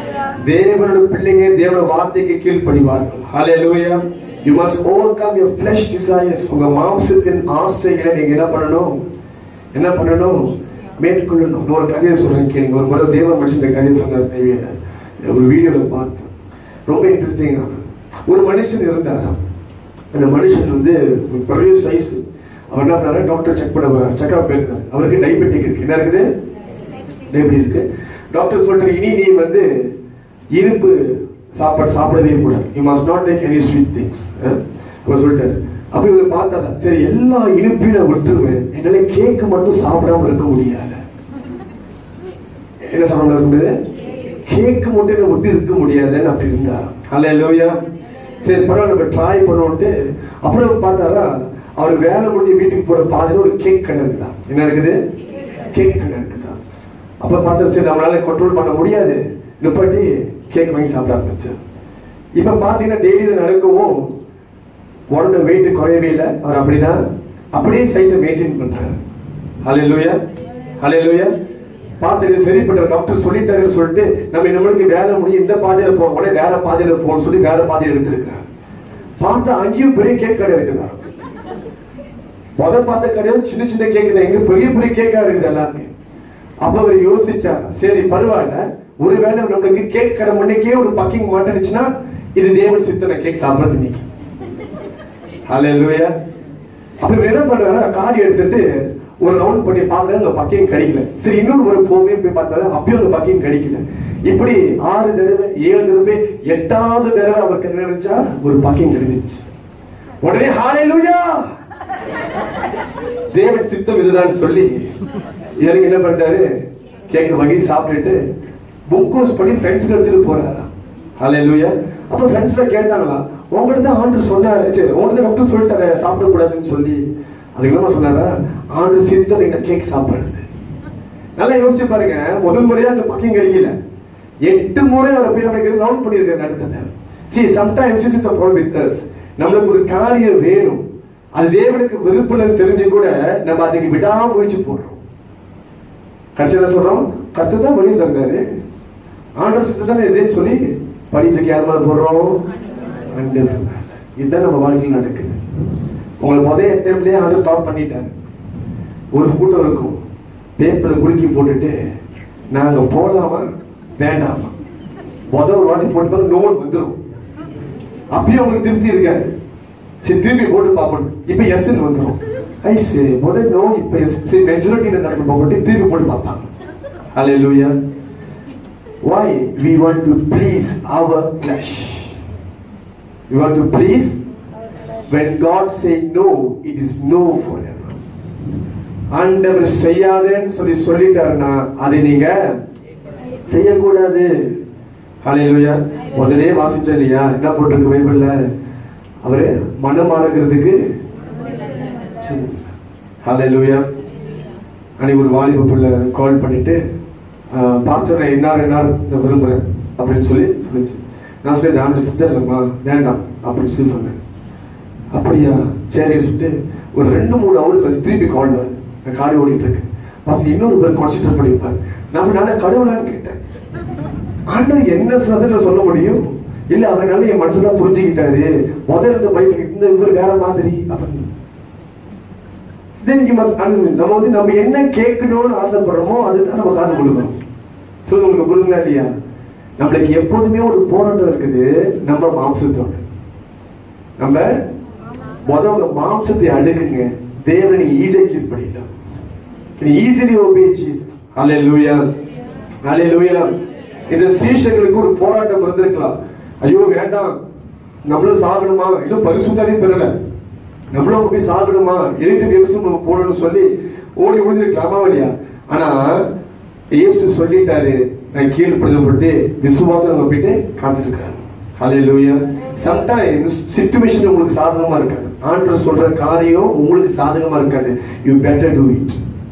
தேவனோட பிள்ளைங்க தேவனோட வார்த்தைக்கு கீழ்ப்படிவார்கள் ஹalleluya you must overcome your flesh desires உங்க மாம்சத்தின் ஆசைகளை நீங்க என்ன பண்ணணும் என்ன பண்ணணும் மேற்கொள்ளணும் நான் ஒரு கதையை சொல்றேன் கேளுங்க ஒரு முறை தேவ மனுஷன் இந்த கதையை சொன்னார் maybe ஒரு வீடியோல பார்த்தேன் ரொம்ப இன்ட்ரெஸ்டிங் ஒரு மனுஷன் இருந்தாராம் அந்த மனுஷன் வந்து ஒரு பெரிய சைஸ் அவர் என்ன பண்ணாரு டாக்டர் செக் பண்ண செக்அப் போயிருக்காரு அவருக்கு டயபெட்டிக் இருக்கு என்ன இருக்குது டயபெட்டிக் இருக்கு டாக்டர் சொல்றாரு இனி நீ வந்து இனிப்பு சாப்பாடு சாப்பிடவே கூடாது you must not take any sweet things அவர் சொல்லிட்டாரு அப்ப இவர் பார்த்தாரா சரி எல்லா இனிப்பையும் நான் விட்டுருவேன் என்னால கேக் மட்டும் சாப்பிடாம இருக்க முடியாது என்ன சாப்பிடாம இருக்க முடியாது கேக் மட்டும் என்ன விட்டு இருக்க முடியாதுன்னு அப்படி இருந்தார் அல்ல லோயா சரி பரவாயில்ல நம்ம ட்ரை பண்ணுவோம்ட்டு அப்புறம் பார்த்தாரா அவர் வேலை முடிஞ்சு வீட்டுக்கு போற பாதையில ஒரு கேக் கடை இருக்குதா என்ன இருக்குது கேக் கடை இருக்குதா அப்ப பார்த்தா சரி நம்மளால கண்ட்ரோல் பண்ண முடியாது நிப்பாட்டி கேக் வாங்கி சாப்பிட ஆரம்பிச்சு இப்ப பாத்தீங்கன்னா டெய்லி இது நடக்கவும் உடனே வெயிட் குறையவே இல்லை அவர் அப்படிதான் அப்படியே சைஸை மெயின்டைன் பண்றாரு ஹலே லூயா ஹலே லூயா பார்த்துட்டு சரிப்பட்ட டாக்டர் சொல்லிட்டாருன்னு சொல்லிட்டு நம்ம நம்மளுக்கு வேலை முடியும் இந்த பாதையில போக உடனே வேற பாதையில போகணும்னு சொல்லி வேற பாதையை எடுத்திருக்கிறார் பார்த்தா அங்கேயும் பெரிய கேக் கடை இருக்குதா முதல் பார்த்த கடையில் சின்ன சின்ன கேக் தான் எங்க பெரிய பெரிய கேக்கா இருக்குது எல்லாமே அப்ப அவர் யோசிச்சார் சரி பரவாயில்ல ஒருவேளை நம்மளுக்கு கேக் கடை முன்னைக்கே ஒரு பக்கிங் மாட்டேனுச்சுன்னா இது தேவன் சித்தனை கேக் சாப்பிடுறது இன்னைக்கு ஹalleluya அப்ப இவர் என்ன பண்றாரு கார் எடுத்துட்டு ஒரு ரவுண்ட் பண்ணி பார்த்தாரு அங்க பக்கிங் கிடைக்கல சரி இன்னொரு முறை போவே போய் பார்த்தாரு அப்பயும் அங்க பக்கிங் கிடைக்கல இப்படி ஆறு தடவை ஏழு தடவை எட்டாவது தடவை அவருக்கு என்ன நினைச்சா ஒரு பக்கிங் கிடைச்சிச்சு உடனே ஹalleluya தேவன் சித்தம் இதுதான் சொல்லி இறங்கி என்ன பண்ணிட்டாரு கேக் வகை சாப்பிட்டுட்டு புக்கோஸ் பண்ணி ஃப்ரெண்ட்ஸ்க்கு எடுத்துட்டு போறாரா ஹalleluya அப்ப ஃப்ரெண்ட்ஸ்ல கேட்டாங்களா உங்ககிட்ட தான் ஆண்டு சொன்னாரு சரி உங்ககிட்ட டாக்டர் சொல்லிட்டாரு சாப்பிடக்கூடாதுன்னு சொல்லி அதுக்கு என்ன சொன்னாரா ஆண்டு சித்தம் இந்த கேக் சாப்பிடுறது நல்லா யோசிச்சு பாருங்க முதல் முறையா அந்த பக்கம் கிடைக்கல எட்டு முறை அவர் போய் நமக்கு ரவுண்ட் பண்ணியிருக்காரு அடுத்தது see sometimes is is problem with us நம்மளுக்கு ஒரு காரியம் வேணும் அது தேவனுக்கு விருப்பம் தெரிஞ்சு கூட நம்ம அதுக்கு விடாமுயற்சி போடுறோம் கடைசியில் சொல்றோம் கருத்து தான் வழி தந்தாரு ஆண்டவர் சித்த தானே இதே சொல்லி படிச்சுக்கு யார் மேல போடுறோம் ஆண்டவர் மேல. இதுதான் நம்ம வாழ்க்கையில் நடக்குது உங்களை முதல் எத்தனைலேயே ஆண்டு ஸ்டாப் பண்ணிட்டாரு ஒரு கூட்டம் இருக்கும் பேப்பர்ல குலுக்கி போட்டுட்டு நாங்க போலாமா வேண்டாமா முதல் ஒரு வாட்டி போட்டு நோட் வந்துடும் அப்பயும் உங்களுக்கு திருப்தி இருக்காது சரி திருப்பி போட்டு பார்ப்போம் இப்ப எஸ் வந்துடும் ஐ சரி முதல் நோ இப்ப எஸ் சரி மெஜாரிட்டி நடந்து போட்டு திருப்பி போட்டு பார்ப்பாங்க ஹalleluya why we want to please our flesh we want to please when god say no it is no forever ஆண்டவர் செய்யாதேன்னு சொல்லி சொல்லிட்டாருன்னா அதை நீங்க செய்யக்கூடாது ஹalleluya முதலே வாசிச்சோம் இல்லையா என்ன போட்டிருக்கு பைபிள்ல அவரு மனம் மாறுகிறதுக்கு ஹalleluya அன்னைக்கு ஒரு வாலிப பிள்ளை கால் பண்ணிட்டு பாஸ்டர் நான் என்னார் என்னார் நான் விரும்புறேன் அப்படின்னு சொல்லி சொல்லிச்சு நான் சொல்லி நான் சித்தர் இல்லைம்மா வேண்டாம் அப்படின்னு சொல்லி சொன்னேன் அப்படியா சரி சொல்லிட்டு ஒரு ரெண்டு மூணு அவருக்கு கழிச்சு திருப்பி கால் வருது நான் காடி ஓடிட்டு இருக்கேன் பாஸ்டர் இன்னொரு பேர் கான்சென்ட்ரேட் பண்ணிப்பார் நான் நான் கடவுளான்னு கேட்டேன் ஆண்டவர் என்ன சொன்னதை சொல்ல முடியும் இல்ல அவரால என் மனசுல புரிஞ்சுக்கிட்டாரு முதல்ல இருந்த பைக் இந்த இவர் வேற மாதிரி அப்படின்னு Then you must understand. நம்ம வந்து நம்ம என்ன கேட்கணும்னு ஆசைப்படுறோமோ அதுதான் நம்ம காது கொடுக்கணும் சொல்லுங்க உங்களுக்கு புரியுதுங்களா இல்லையா நம்மளுக்கு எப்போதுமே ஒரு போராட்டம் இருக்குது நம்ம மாம்சத்தோட நம்ம முதல்ல மாம்சத்தை அடுக்குங்க தேவனை ஈஸியா கீழ்படிக்கலாம் easily obey Jesus hallelujah hallelujah இந்த சீஷர்களுக்கு ஒரு போராட்டம் இருந்திருக்கலாம் ஐயோ வேண்டாம் நம்மளும் சாகணுமா இன்னும் பரிசுத்தாலே பெறல நம்மளும் போய் சாகணுமா எழுத்து விவசாயம் நம்ம போடணும்னு சொல்லி ஓடி விழுந்திருக்கலாமா இல்லையா ஆனா இயேசு சொல்லிட்டாரு நான் கீழ்ப்படுத்தப்பட்டு விசுவாசம் நம்ம போயிட்டு காத்துட்டு இருக்காரு ஹalleluya சம்டைம்ஸ் சிச்சுவேஷன் உங்களுக்கு சாதகமா இருக்காது ஆண்டவர் சொல்ற காரியம் உங்களுக்கு சாதகமா இருக்காது யூ பெட்டர் டூ இட்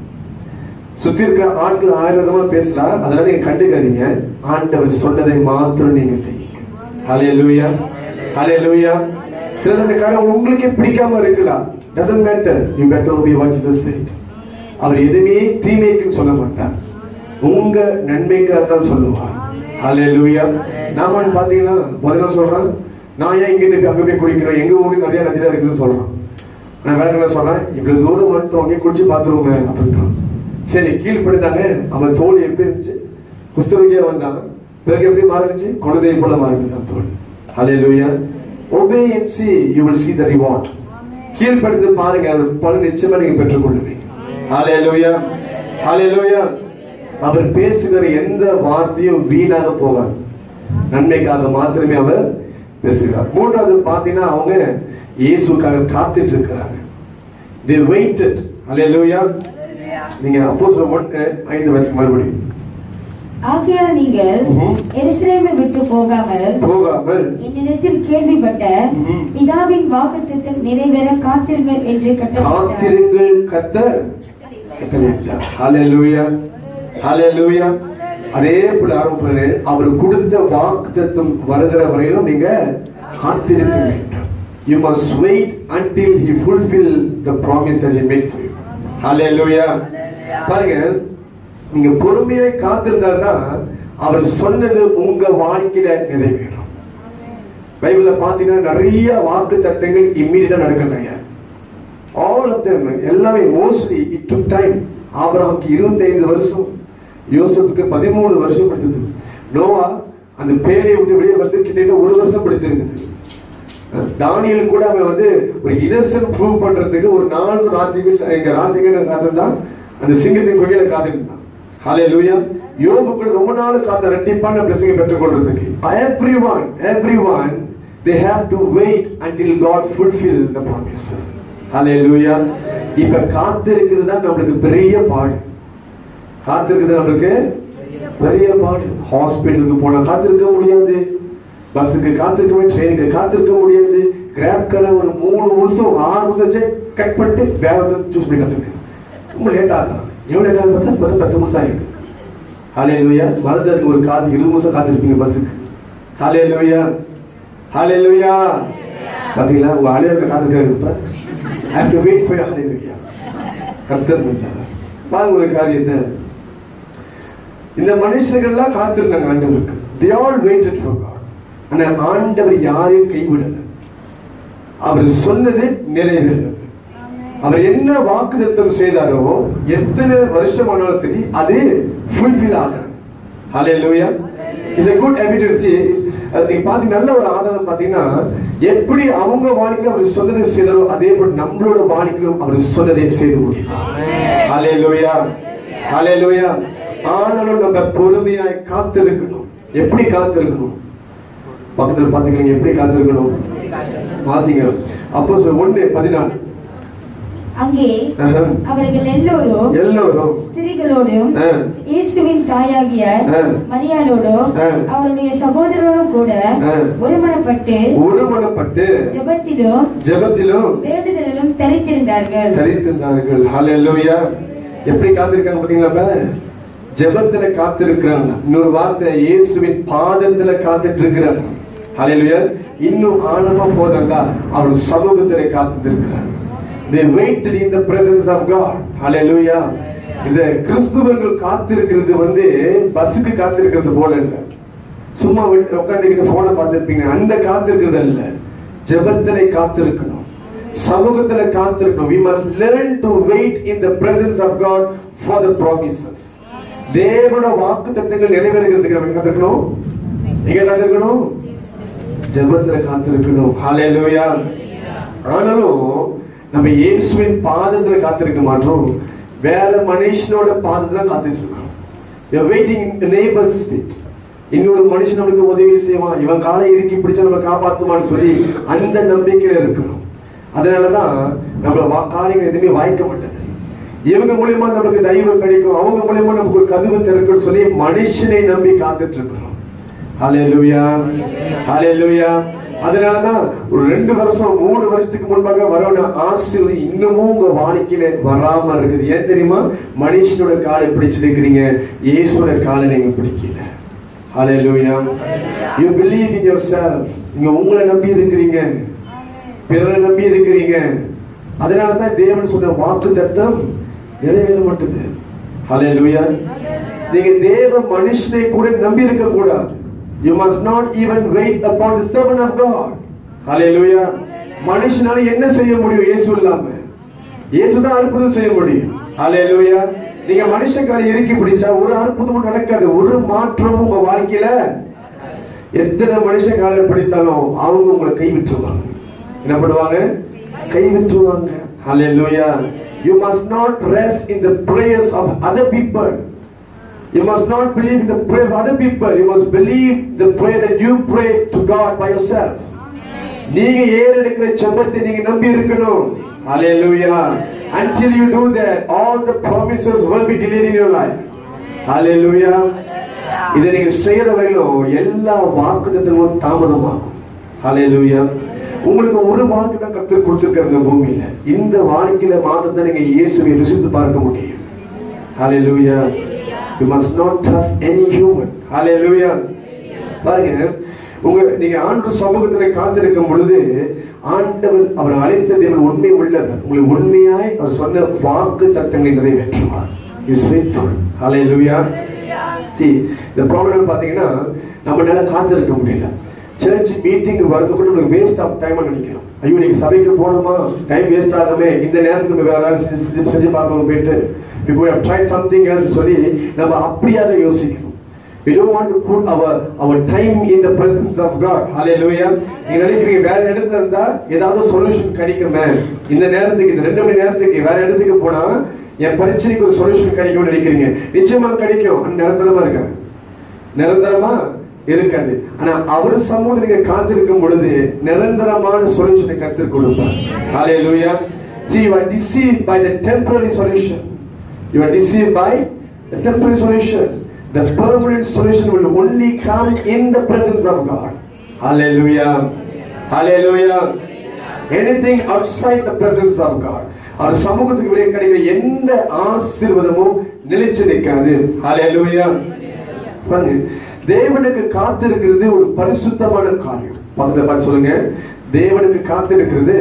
சுத்தி இருக்கிற ஆட்கள் ஆயிரம் விதமா பேசலாம் அதெல்லாம் நீங்க கண்டுக்காதீங்க ஆண்டவர் சொன்னதை மாத்திரம் நீங்க செய்யுங்க ஹalleluya ஹalleluya சில அந்த காரியம் உங்களுக்கே பிடிக்காம இருக்கலாம் doesn't matter you better be what Jesus said அவர் எதுவுமே தீமைக்கு சொல்ல மாட்டார் உங்க நன்மைக்காக தான் சொல்லுவார் ஹalleluya நாம பாத்தீங்கன்னா முதல்ல சொல்றேன் நான் ஏன் இங்க போய் அங்க போய் குடிக்கிறேன் எங்க ஊருக்கு நிறைய நதியா இருக்குதுன்னு சொல்றேன் நான் வேற என்ன சொல்றேன் இவ்வளவு தூரம் வந்துட்டோம் அங்கே குடிச்சு பாத்துருவோமே அப்படின்றான் சரி கீழ்படுத்தாங்க அவன் தோல் எப்படி இருந்துச்சு குஸ்தரோகியா வந்தான் பிறகு எப்படி மாறிடுச்சு குழந்தையை போல மாறிடுச்சு தோல் ஹalleluya obey and see you will see the reward கீழ்ப்படுத்து பாருங்க அவர் பலன் நிச்சயமா நீங்க பெற்றுக்கொள்ளுவீங்க ஹalleluya ஹalleluya அவர் பேசுகிற எந்த வார்த்தையும் வீணாக போகாது நன்மைக்காக மாத்திரமே அவர் பேசுகிறார் மூன்றாவது பாத்தீங்கன்னா அவங்க இயேசுக்காக காத்துட்டு இருக்கிறாங்க they waited ஹalleluya நீங்க அப்போஸ்தலர் ஒன்று ஐந்து வயசுக்கு மறுபடியும் ஆகையால் நீங்கள் ம்ஹும். எருசலேமை விட்டு போகாமல் போகாமல் என்னிடத்தில் கேள்விப்பட்ட ம்ஹும். பிதாவின் வாக்குத்தத்தம் நிறைவேற காத்திருங்கள் என்று கட்டளையிட்டார் காத்திருங்கள் கர்த்தர் கட்டளையிட்டார். ஹalleluya ஹalleluya அதே போல ஆரம்பிப்பாரு அவர் கொடுத்த வாக்குத்தத்தம் வருகிற வரையிலும் நீங்க காத்திருக்க வேண்டும் you must wait until he fulfill the promise that he made for you hallelujah பாருங்க நீங்க பொறுமையாய் காத்திருந்தால்தான் அவர் சொன்னது உங்க வாழ்க்கையில நிறைவேறும் பைபிள்ல பாத்தீங்கன்னா நிறைய வாக்கு தத்தங்கள் இம்மீடியட்டா நடக்க கிடையாது ஆல் ஆஃப் them எல்லாமே மோஸ்ட்லி இட் டுக் டைம் ஆபிரகாமுக்கு இருபத்தைந்து வருஷம் யோசப்புக்கு பதிமூணு வருஷம் படித்தது நோவா அந்த பேரை விட்டு வெளியே வந்து கிட்டத்தட்ட ஒரு வருஷம் படித்திருக்குது தானியல் கூட அவன் வந்து ஒரு இன்னசென்ட் ப்ரூவ் பண்றதுக்கு ஒரு நாலு ராத்திரிகள் எங்க ராத்திரிகள் காத்திருந்தான் அந்த சிங்கத்தின் குகையில காத்திருந்தான் ஹாலே லூயா யோபு கூட ரொம்ப நாள் காத்த ரெட்டிப்பான பிளஸிங் பெற்றுக் கொள்றதுக்கு everyone everyone they have to wait until God fulfill the promises hallelujah இப்ப காத்திருக்கிறது தான் நம்மளுக்கு பெரிய பாடு காத்திருக்கிறது நம்மளுக்கு பெரிய பாடு ஹாஸ்பிட்டலுக்கு போனா காத்திருக்க முடியாது பஸ்ஸுக்கு காத்திருக்க முடியாது ட்ரெயினுக்கு காத்திருக்க முடியாது கிராப் கார ஒரு மூணு வருஷம் ஆறு வருஷம் கட் பண்ணிட்டு வேற சூஸ் பண்ணி கத்துங்க ரொம்ப லேட் ஆகும் எவ்வளவு லேட் ஆகும் பார்த்தா பத்து பத்து நிமிஷம் ஆயிருக்கு ஹாலே லூயா வரதற்கு ஒரு காது இருபது நிமிஷம் காத்திருப்பீங்க பஸ்ஸுக்கு ஹாலே லூயா ஹாலே லூயா பாத்தீங்களா உங்க அலையோட காத்திருக்காரு இப்ப I have to wait for your hallelujah கர்த்தர் வந்தார் பாருங்க ஒரு காரியத்தை இந்த மனுஷர்கள்லாம் காத்திருந்தாங்க ஆண்டவருக்கு they all waited for God ஆனா ஆண்டவர் யாரையும் கைவிடல அவர் சொன்னது நிறைவேறது அவர் என்ன வாக்குத்தத்தம் செய்தாரோ எத்தனை வருஷம் ஆனாலும் சரி அது ஃபுல்ஃபில் ஆகணும் hallelujah is a good evidence is அது நீங்க பாத்தீங்க நல்ல ஒரு ஆதாரம் பாத்தீங்கன்னா எப்படி அவங்க வாழ்க்கையில அவர் சொன்னதை செய்தாரோ அதே போல நம்மளோட வாழ்க்கையிலும் அவர் சொன்னதை செய்து முடியும் ஹalleluya ஹalleluya ஆனாலும் நம்ம பொறுமையாய் காத்திருக்கணும் எப்படி காத்திருக்கணும் பக்கத்துல பாத்தீங்கன்னா எப்படி காத்திருக்கணும் வாசிங்க அப்போ ஒண்ணு பதினாலு அங்கே ஆஹா. அவர்கள் எல்லோரும் எல்லோரும் ஸ்திரீகளோடும் ஆ, இயேசுவின் தாயாகிய ஆ. மரியாளோடும் ஆ. அவருடைய சகோதரரோடும் கூட ஆ. ஒருமனப்பட்டு ஒருமனப்பட்டு ஜெபத்திலும் ஜெபத்திலும் வேண்டுதலிலும் தரித்திருந்தார்கள் தரித்திருந்தார்கள் ஹalleluya எப்படி காத்திருக்காங்க பாத்தீங்களா இப்ப? ஜெபத்துல காத்திருக்கிறாங்க இன்னொரு வார்த்தை இயேசுவின் பாதத்துல காத்துட்டு இருக்கிறாங்க ஹalleluya இன்னும் ஆழமா போதாங்க அவர் சமூகத்துல காத்துட்டு இருக்கிறாங்க they waited in the presence of god hallelujah இந்த கிறிஸ்துவர்கள் காத்திருக்கிறது வந்து பஸ்ஸுக்கு காத்திருக்கிறது போல இல்லை சும்மா உட்காந்துக்கிட்டு போனை பார்த்துருப்பீங்க அந்த காத்திருக்கிறது அல்ல ஜெபத்திலே காத்திருக்கணும் சமூகத்துல காத்திருக்கணும் we must learn to wait in the presence of god for the promises தேவனோட வாக்கு தத்தங்கள் நிறைவேறுகிறதுக்கு நம்ம காத்திருக்கணும் எங்க காத்திருக்கணும் ஜெபத்துல காத்திருக்கணும் ஹalleluya ஆனாலும் நம்ம இயேசுவின் பாதத்துல காத்திருக்க மாட்டோம் வேற மனுஷனோட பாதத்துல காத்துட்டு இருக்கோம் You're waiting in the neighbor's seat. இன்னொரு மனுஷன் நமக்கு உதவி செய்வான் இவன் காலை இறுக்கி பிடிச்சா நம்ம காப்பாத்துவான்னு சொல்லி அந்த நம்பிக்கையில இருக்கணும் அதனாலதான் நம்ம வா- காரியங்கள் எதுவுமே வாய்க்க மாட்டது இவங்க மூலியமா நமக்கு தயவு கிடைக்கும் அவங்க மூலியமா நமக்கு ஒரு கதவு திறக்கும்னு சொல்லி மனுஷனை நம்பி காத்துட்டு இருக்கிறோம் ஹalleluya ஹalleluya அதனாலதான் ஒரு ரெண்டு வருஷம் மூணு வருஷத்துக்கு முன்பாக வரவன ஆசீர்வாதம் இன்னமும் உங்க வாழ்க்கையில வராம இருக்குது ஏன் தெரியுமா மனுஷனோட காலை பிடிச்சிருக்கிறீங்க இயேசுவோட காலை நீங்க பிடிக்கல ஹalleluya you believe in yourself நீங்க உங்களை நம்பி இருக்கிறீங்க பிறரை நம்பி இருக்கிறீங்க அதனால தான் தேவன் சொன்ன வாக்கு தத்தம் நிறைவேற மாட்டுது ஹalleluya நீங்க தேவ மனுஷனை கூட நம்பி இருக்க கூடாது you must not even wait upon the servant of god hallelujah மனுஷனால என்ன செய்ய முடியும் இயேசு இல்லாம இயேசு தான் அற்புதம் செய்ய முடியும் ஹalleluya நீங்க மனுஷக்காரை இறுக்கி பிடிச்சா ஒரு அற்புதமும் நடக்காது ஒரு மாற்றமும் உங்க வாழ்க்கையில எத்தனை மனுஷன் காலை பிடித்தாலும் அவங்க உங்களை கைவிட்டுருவாங்க என்ன பண்ணுவாங்க கைவிட்டுருவாங்க ஹalleluya you must not rest in the prayers of other people you must not believe in the prayer of other people you must believe the prayer that you pray to god by yourself நீங்க ஏறெடுக்கிற ஜெபத்தை நீங்க நம்பி இருக்கணும் hallelujah until you do that all the promises will be delayed in your life hallelujah இதை நீங்க செய்யற வரையிலும் எல்லா வாக்குத்தத்தங்களும் தாமதமாகும் ஹalleluya உங்களுக்கு ஒரு வாக்கு தான் கர்த்தர் கொடுத்திருக்காரு இந்த பூமியில இந்த வாழ்க்கையில மாத்திரம் தான் நீங்க இயேசுவை ருசித்து பார்க்க முடியும் ஹalleluya you must not trust any human hallelujah பாருங்க உங்க நீங்க ஆண்டு சமூகத்துல காத்திருக்கும் பொழுது ஆண்டவர் அவர் அழைத்த தேவன் உண்மை உள்ளவர் உங்களுக்கு உண்மையாய் அவர் சொன்ன வாக்கு தத்தங்களை நிறைவேற்றுவார் இஸ் faithful hallelujah see இந்த ப்ராப்ளம் பாத்தீங்கன்னா நம்மளால காத்திருக்க முடியல சர்ச் மீட்டிங் வரது கூட நமக்கு வேஸ்ட் ஆஃப் டைம் நினைக்கிறோம் ஐயோ நீங்க சபைக்கு போகணுமா டைம் வேஸ்ட் ஆகுமே இந்த நேரத்துக்கு நம்ம வேற வேலை செஞ்சு செஞ்சு- செஞ்சு பார்த்தோம் போயிட்டு இப்போ ட்ரை சம்திங் எல்ஸ் சொல்லி நம்ம அப்படியாக யோசிக்கணும் We don't want to put our our time in the presence of God. Hallelujah. நீங்க நினைக்கிறீங்க வேற இடத்துல இருந்தா ஏதாவது சொல்யூஷன் கிடைக்குமே இந்த நேரத்துக்கு இந்த ரெண்டு மணி நேரத்துக்கு வேற இடத்துக்கு போனா என் பிரச்சனைக்கு ஒரு சொல்யூஷன் கிடைக்கும்னு நினைக்கிறீங்க நிச்சயமா கிடைக்கும் ஆனா நிரந்தரமா இருக்காது நிரந்தரமா இருக்காது ஆனா அவர் சமூகம் நீங்க காத்திருக்கும் பொழுது நிரந்தரமான சொல்யூஷனை கற்றுக் கொடுப்பார் Hallelujah. See, you are deceived by the temporary solution. You are deceived by the temporary solution. The permanent solution will only come in the presence of God. Hallelujah. Hallelujah. Anything outside the presence of God. அவர் சமூகத்துக்கு வெளியே கிடைக்கிற எந்த ஆசீர்வாதமும் நிலைச்சு நிற்காது Hallelujah. பாருங்க தேவனுக்கு காத்திருக்கிறது ஒரு பரிசுத்தமான காரியம் பக்கத்துல பார்த்து சொல்லுங்க தேவனுக்கு காத்திருக்கிறது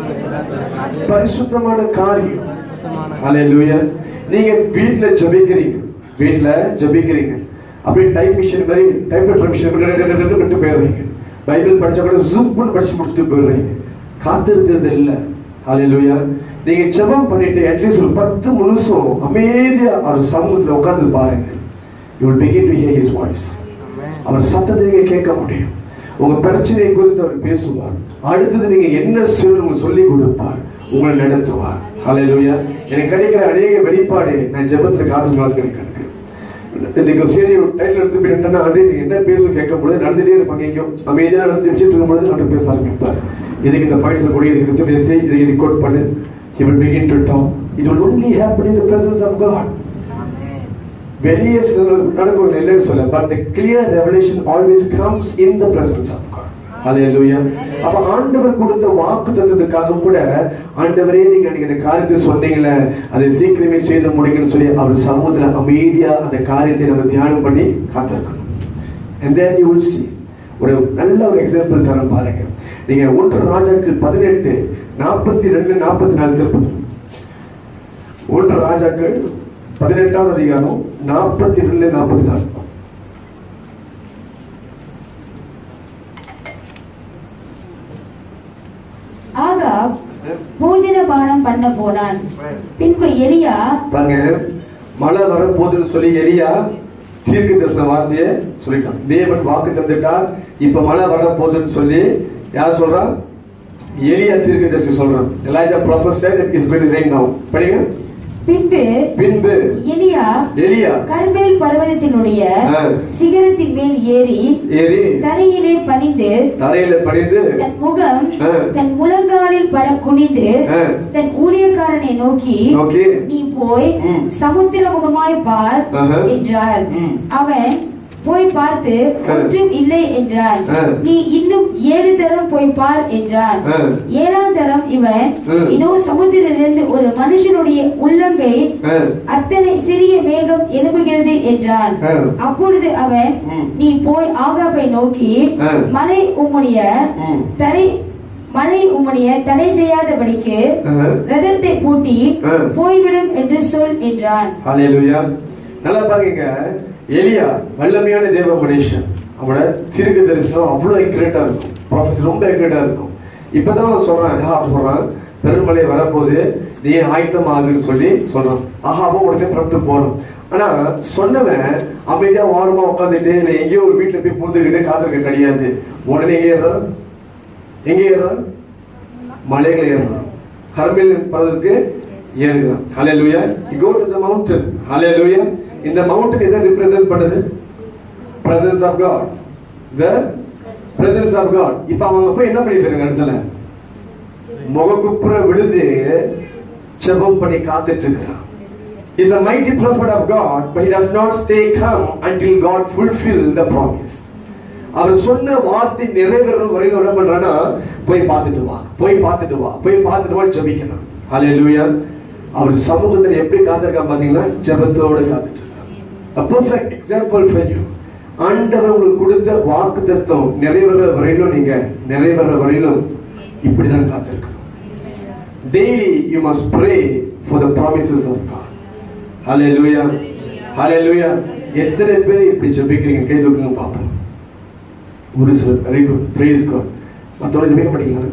பரிசுத்தமான காரியம் ஹalleluya நீங்க வீட்ல ஜெபிக்கிறீங்க வீட்ல ஜெபிக்கிறீங்க அப்படியே டைப் மிஷின் மாதிரி டைப் மிஷின் விட்டு போயிடுறீங்க பைபிள் படிச்சா கூட ஜூப்னு படிச்சு முடிச்சுட்டு போயிடுறீங்க காத்திருக்கிறது இல்ல ஹalleluya நீங்க ஜெபம் பண்ணிட்டு அட்லீஸ்ட் ஒரு பத்து நிமிஷம் அமைதியா அவர் சமூகத்துல உட்கார்ந்து பாருங்க you will begin to hear his voice அவர் சத்தத்தை நீங்க கேட்க முடியும் உங்க பிரச்சனையை குறித்து அவர் பேசுவார் அடுத்தது நீங்க என்ன செய்யணும் உங்களுக்கு சொல்லி கொடுப்பார் உங்களை நடத்துவார் ஹalleluya எனக்கு கிடைக்கிற அநேக வெளிப்பாடு நான் ஜெபத்துல காத்து எனக்கு இருக்கு இன்னைக்கு ஒரு சரி டைட்டில் எடுத்து போயிட்டேன்னா ஆண்டு நீங்க என்ன பேசும் கேட்கும் பொழுது நடந்துட்டே இருப்பாங்க எங்கேயும் அமைதியா நடந்து வச்சுட்டு இருக்கும்பொழுது ஆண்டு பேச ஆரம்பிப்பார் இதுக்கு இந்த பாயிண்ட்ஸ் கூட இதுக்கு பேசி இதுக்கு இது கோட் பண்ணு he will begin to talk it will only happen in the presence of god வெளியே சிலர் நடக்கும் இல்லைன்னு சொல்ல but the clear revelation always comes in the presence of god hallelujah அப்ப ஆண்டவர் கொடுத்த வாக்கு தத்துவத்துக்காக கூட ஆண்டவரே நீங்க நீங்க இந்த காரியத்தை சொன்னீங்கல்ல அதை சீக்கிரமே செய்து முடிக்கணும்னு சொல்லி அவர் சமூகத்துல அமைதியா அந்த காரியத்தை நம்ம தியானம் பண்ணி காத்திருக்கணும் and then you will see ஒரு நல்ல ஒரு எக்ஸாம்பிள் தரேன் பாருங்க நீங்க ஒன்று ராஜாக்கள் பதினெட்டு நாற்பத்தி ரெண்டு நாற்பத்தி நாலு திருப்பம் ஒன்று ராஜாக்கள் பதினெட்டாவது அதிகாரம் நாற்பத்தி ரெண்டு நாற்பத்தி நாலு ஆகாப் போஜன பானம் பண்ண போனான் பின்பு எலியா பாருங்க மழை வர போதுன்னு சொல்லி எலியா தீர்க்க தரிசன வார்த்தையை சொல்லிட்டான் தேவன் வாக்கு தந்துட்டார் இப்ப மழை வர போதுன்னு சொல்லி யார் சொல்றா எலியா தீர்க்க தரிசி சொல்றான் Elijah prophet said it is going to rain now படிங்க பின்பு பின்பு எலியா எலியா கர்மேல் பர்வதத்தினுடைய ஆ. சிகரத்தின் மேல் ஏறி ஏறி தரையிலே பணிந்து தரையில பணிந்து தன் முகம் ஆ. தன் முழங்காலில் பட குனிந்து ஆ. தன் ஊழியக்காரனை நோக்கி நோக்கி நீ போய் ம். சமுத்திர முகமாய் பார் ஆஹா. என்றார் ம். அவன் போய் பார்த்து ஆ. ஒன்றும் இல்லை என்றான் ஆ. நீ இன்னும் ஏழு தரம் போய் பார் என்றான் ஆ. ஏழாம் தரம் இவன் ஆ. இதோ சமுத்திரிலிருந்து ஒரு மனுஷனுடைய உள்ளங்கை ஆ, அத்தனை சிறிய மேகம் எழும்புகிறது என்றான் ஆ. அப்பொழுது அவன் ம். நீ போய் ஆகாப்பை நோக்கி ஆ. மலை உம்முடைய ம். தரை மலை உம்முடைய தடை செய்யாதபடிக்கு ஆஹா. ரதத்தை பூட்டி ஆ. போய்விடும் என்று சொல் என்றான் ஹalleluya நல்லா பாருங்க எலியா வல்லமையான தேவ மனுஷன் அவனோட தீர்க்க தரிசனம் அவ்வளவு அக்யூரேட்டா இருக்கும் ப்ராஃபஸி ரொம்ப அக்யூரேட்டா இருக்கும் இப்பதான் அவன் சொல்றான் ஆஹா அவன் சொல்றான் பெருமழை வரப்போது நீ ஆயத்தம் ஆகுன்னு சொல்லி சொல்றான் ஆஹா அவன் உடனே புறப்பட்டு போறான் ஆனா சொன்னவன் அமைதியா ஓரமா உட்காந்துட்டு இல்லை எங்கேயோ ஒரு வீட்டுல போய் பூந்துக்கிட்டு காத்திருக்க கிடையாது உடனே எங்க ஏறான் எங்க ஏறான் மலைகளை ஏறணும் கர்மேல் பர்வதத்துக்கு ஏறுகிறான் ஹalleluya you go to the mountain hallelujah இந்த mountain எதை represent பண்ணுது presence of god the presence of god இப்போ அவங்க போய் என்ன பண்ணிட்டு இருக்காங்க இடத்துல முகக்குப்புற விழுந்து ஜெபம் பண்ணி காத்துட்டு இருக்கிறான் is a mighty prophet of God but he does not stay calm until God fulfill the promise அவர் சொன்ன வார்த்தை நிறைவேறும் வரையில் என்ன பண்றானா போய் பார்த்துட்டு வா போய் பார்த்துட்டு வா போய் பார்த்துட்டு வா ஜெபிக்கணும் ஹalleluya அவர் சமூகத்துல எப்படி காத்திருக்கான் பாத்தீங்களா ஜெபத்தோட காத்துட்டு இருக்கான் a perfect example for you ஆண்டவர் உங்களுக்கு கொடுத்த வாக்கு தத்துவம் நிறைவேற வரையிலும் நீங்க நிறைவேற வரையிலும் இப்படிதான் காத்திருக்கணும் daily you must pray for the promises of God ஹalleluya ஹalleluya எத்தனை பேர் இப்படி ஜெபிக்கிறீங்க கை தூக்குங்க பாப்போம் ஒரு சிலர் வெரி குட் பிரேஸ் காட் மற்றவங்க ஜெபிக்க மாட்டீங்களா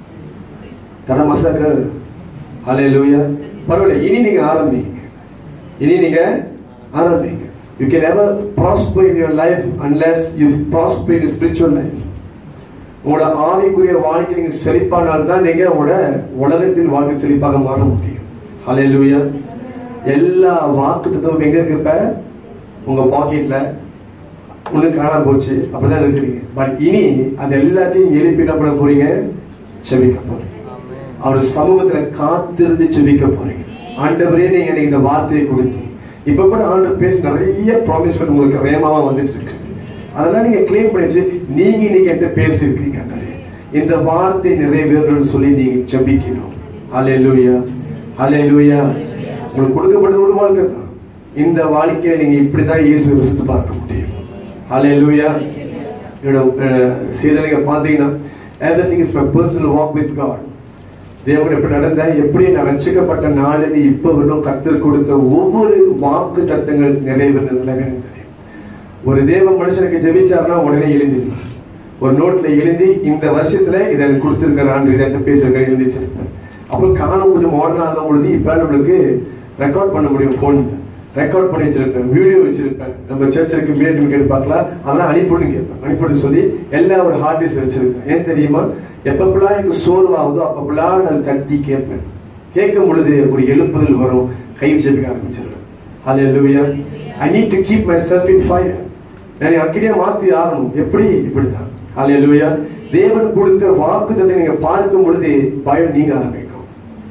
தர மசாக்க ஹalleluya பரவாயில்ல இனி நீங்க ஆரம்பிங்க இனி நீங்க ஆரம்பிங்க you can ever prosper in your life unless you prosper in spiritual life உங்களோட ஆவிக்குரிய வாழ்க்கை நீங்க செழிப்பானால் தான் நீங்க உங்களோட உலகத்தின் வாழ்க்கை செழிப்பாக மாற முடியும் ஹalleluya எல்லா வாக்கு தத்துவம் எங்க இருக்கு இப்ப உங்க பாக்கெட்ல ஒண்ணு காணாம போச்சு அப்படிதான் இருக்கிறீங்க பட் இனி அது எல்லாத்தையும் எழுப்பி என்ன பண்ண போறீங்க செபிக்க போறீங்க அவர் சமூகத்துல காத்திருந்து செபிக்க போறீங்க ஆண்டவரே நீங்க எனக்கு இந்த வார்த்தையை கொடுத்தீங்க இப்ப கூட ஆண்டவர் பேசி நிறைய ப்ராமிஸ் உங்களுக்கு வேகமா வந்துட்டு இருக்கு அதெல்லாம் நீங்க கிளைம் பண்ணிச்சு நீங்க இன்னைக்கு என்கிட்ட பேசியிருக்கீங்க ஆண்டவரே. இந்த வார்த்தை நிறைவேறணும்னு சொல்லி நீங்க ஜெபிக்கணும் ஹalleluya ஹalleluya உங்களுக்கு கொடுக்கப்பட்ட ஒரு வாழ்க்கை தான் இந்த வாழ்க்கையை நீங்க இப்படிதான் இயேசு ருசித்து பார்க்க முடியும் ஹalleluya என்னோட சீதனைங்க பார்த்தீங்கன்னா everything is my personal walk with God தேவன் எப்படி நடந்த எப்படி நான் ரட்சிக்கப்பட்ட நாளிலிருந்து இப்ப வரணும் கத்தர் கொடுத்த ஒவ்வொரு வாக்கு தத்தங்கள் நிறைவேறினதுல எனக்கு தெரியும் ஒரு தேவ மனுஷனுக்கு ஜெபிச்சாருன்னா உடனே எழுந்திருக்கும் ஒரு நோட்ல எழுதி இந்த வருஷத்துல இதை எனக்கு கொடுத்திருக்கிற ஆண்டு இதை என்கிட்ட பேசிருக்க எழுதி வச்சிருப்பேன் அப்புறம் காலம் கொஞ்சம் மாடர்ன் ஆகும் பொழுது இப்ப நம்மளுக்கு ரெக்கார்ட் பண்ண முடியும் போன்ல ரெக்கார்ட் பண்ணி வச்சிருப்பேன் வீடியோ வச்சிருப்பேன் நம்ம சர்ச்சிற்கு மீட்டிங் கேட்டு பார்க்கலாம் அதெல்லாம் அனுப்பிவிடுன்னு கேட்பேன் அனுப்பிவிட சொல்லி எல்லா ஒரு ஹார்ட் டிஸ்க் வச்சிருப்பேன் ஏன் தெரியுமா எப்பப்பெல்லாம் எனக்கு சோர்வாகுதோ அப்பப்பெல்லாம் நான் தட்டி கேட்பேன் கேட்கும் பொழுது ஒரு எழுப்புதல் வரும் கை ஜெபிக்க ஆரம்பிச்சிருவேன் hallelujah I need to keep myself in fire நான் அக்கிடியே மாத்தி ஆகணும் எப்படி இப்படிதான் ஹalleluya தேவன் கொடுத்த வாக்குத்தத்தை நீங்க பார்க்கும் பொழுது பயம் நீங்க ஆரம்பிக்கும்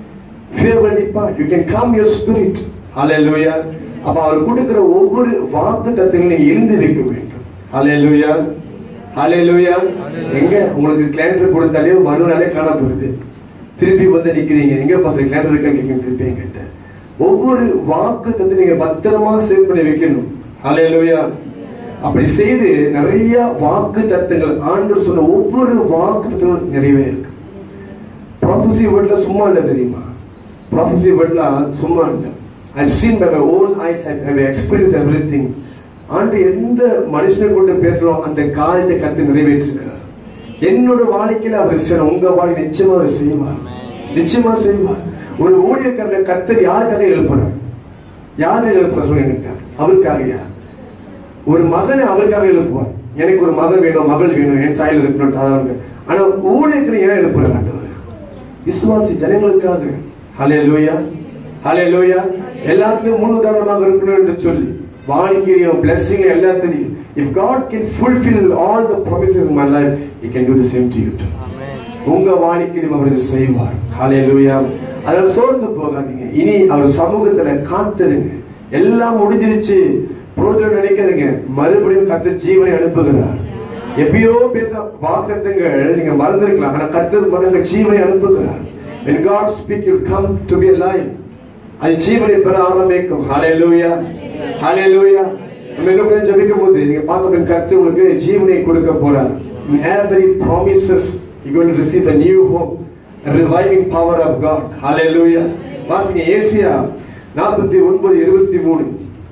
fear will depart you can calm your spirit hallelujah அப்ப அவர் கொடுக்கிற ஒவ்வொரு வாக்கு தத்துவங்களையும் எழுந்து வைக்க வேண்டும் hallelujah hallelujah எங்க உங்களுக்கு கேலண்டர் கொடுத்தாலே மறுநாளே காண போகுது திருப்பி வந்து நிக்கிறீங்க எங்க பாச கேலண்டர் இருக்கா கேட்க திருப்பி என்கிட்ட ஒவ்வொரு வாக்கு தத்து நீங்க பத்திரமா சேவ் பண்ணி வைக்கணும் hallelujah அப்படி செய்து நிறைய வாக்கு தத்துவங்கள் ஆண்டு சொன்ன ஒவ்வொரு வாக்கு தத்துவங்களும் நிறைவேறும் ப்ராஃபஸி வேர்ட்ல சும்மா இல்லை தெரியுமா ப்ராஃபஸி வேர்ட்ல சும்மா இல்லை I seen by my own eyes I have experience everything ஆண்டு எந்த மனுஷனை கொண்டு பேசுறோம் அந்த காரியத்தை கத்து நிறைவேற்றிருக்கிறார் என்னோட வாழ்க்கையில அவர் செய்யணும் உங்க வாழ்க்கை நிச்சயமா அவர் செய்வார் நிச்சயமா செய்வார் ஒரு ஊழியக்காரனை கத்தர் யாருக்காக எழுப்புறார் யாரை எழுப்புற சொல்லுங்க அவருக்காகயா ஒரு மகனை அவருக்காக எழுப்புவார் எனக்கு ஒரு மகன் வேணும் மகள் வேணும் என் சாயல் இருக்கணும் அதான் ஆனா ஊழியர்களை ஏன் எழுப்புறார் ஆண்டவர் விசுவாசி ஜனங்களுக்காக ஹலே லூயா ஹலே லூயா எல்லாத்துலயும் முன் உதாரணமாக இருக்கணும் என்று சொல்லி வாழ்க்கையும் பிளஸிங் எல்லாத்தையும் if God can fulfil all the promises in my life he can do the same to you too உங்க வாழ்க்கையிலும் அவர் இதை செய்வார் ஹலே லூயா அதில் சோர்ந்து போகாதீங்க இனி அவர் சமூகத்துல காத்திருங்க எல்லாம் முடிஞ்சிருச்சு புரோஜனம் நினைக்காதீங்க மறுபடியும் கத்த ஜீவனை அனுப்புகிறார் எப்பயோ பேசின வாக்குத்தங்கள் நீங்க மறந்துருக்கலாம் ஆனா கத்தர் மனங்க ஜீவனை அனுப்புகிறார் when god speak you come to be alive அது ஜீவனை பெற ஆரம்பிக்கும் ஹalleluya ஹalleluya நம்ம இன்னும் கொஞ்சம் ஜெபிக்கும் போது நீங்க பார்க்க கருத்து உங்களுக்கு ஜீவனை கொடுக்க போறார் every promises you going to receive a new hope a reviving power of god hallelujah வாசிங்க ஏசியா 49 23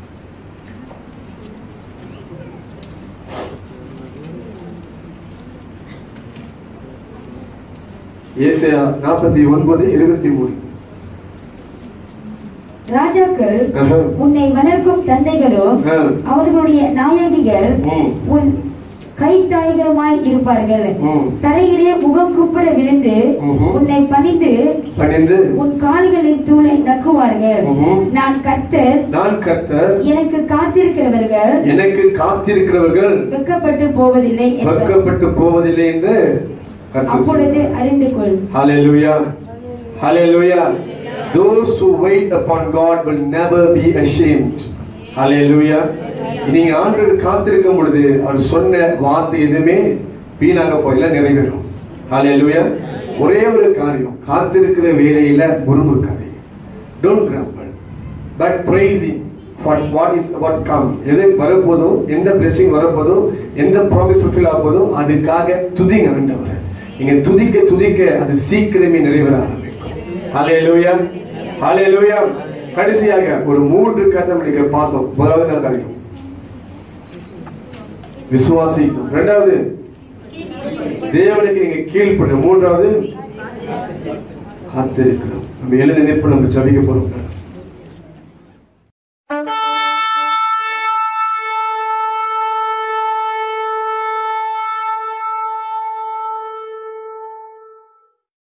ஏசியா 49 23 ராஜாக்கள் ஆஹா. உன்னை வளர்க்கும் தந்தைகளும் ஆ. அவர்களுடைய நாயகிகள் ம். உன் கைத்தாய்களுமாய் இருப்பார்கள் ம். தரையிலே முகம் குப்புற விழுந்து ம்ஹும். உன்னை பணிந்து பணிந்து உன் கால்களின் தூளை நக்குவார்கள் ம்ஹும். நான் கர்த்தர் நான் கர்த்தர் எனக்கு காத்திருக்கிறவர்கள் எனக்கு காத்திருக்கிறவர்கள் வெட்கப்பட்டு போவதில்லை என்பர் வெட்கப்பட்டு போவதில்லை என்று கர்த்தர் அப்பொழுது அறிந்து கொள் Hallelujah. Hallelujah. Those who wait upon God will never be ashamed. Hallelujah. நீங்க ஆண்டு காத்திருக்கும் பொழுது அவர் சொன்ன வார்த்தை எதுவுமே வீணாக போயில நிறைவேறும் Hallelujah. ஒரே ஒரு காரியம் காத்திருக்கிற வேலையில முறுமுறுக்காதே don't grumble but praising what what is what come எது வரப்போதோ எந்த blessing வரப்போதோ எந்த ப்ராமிஸ் fulfill ஆக போதோ அதுக்காக துதிங்க ஆண்டவரை நீங்க துதிக்க துதிக்க அது சீக்கிரமே நிறைவேற ஆரம்பிக்கும் ஹalleluya ஹalleluya கடைசியாக ஒரு மூன்று கதம் நீங்க பார்த்தோம் முதலாவது காரியம் விசுவாசிக்கும் இரண்டாவது தேவனுக்கு நீங்க கீழ்ப்படும் மூன்றாவது காத்திருக்கிறோம் நம்ம எழுதி நிற்ப நம்ம ஜபிக்க போறோம்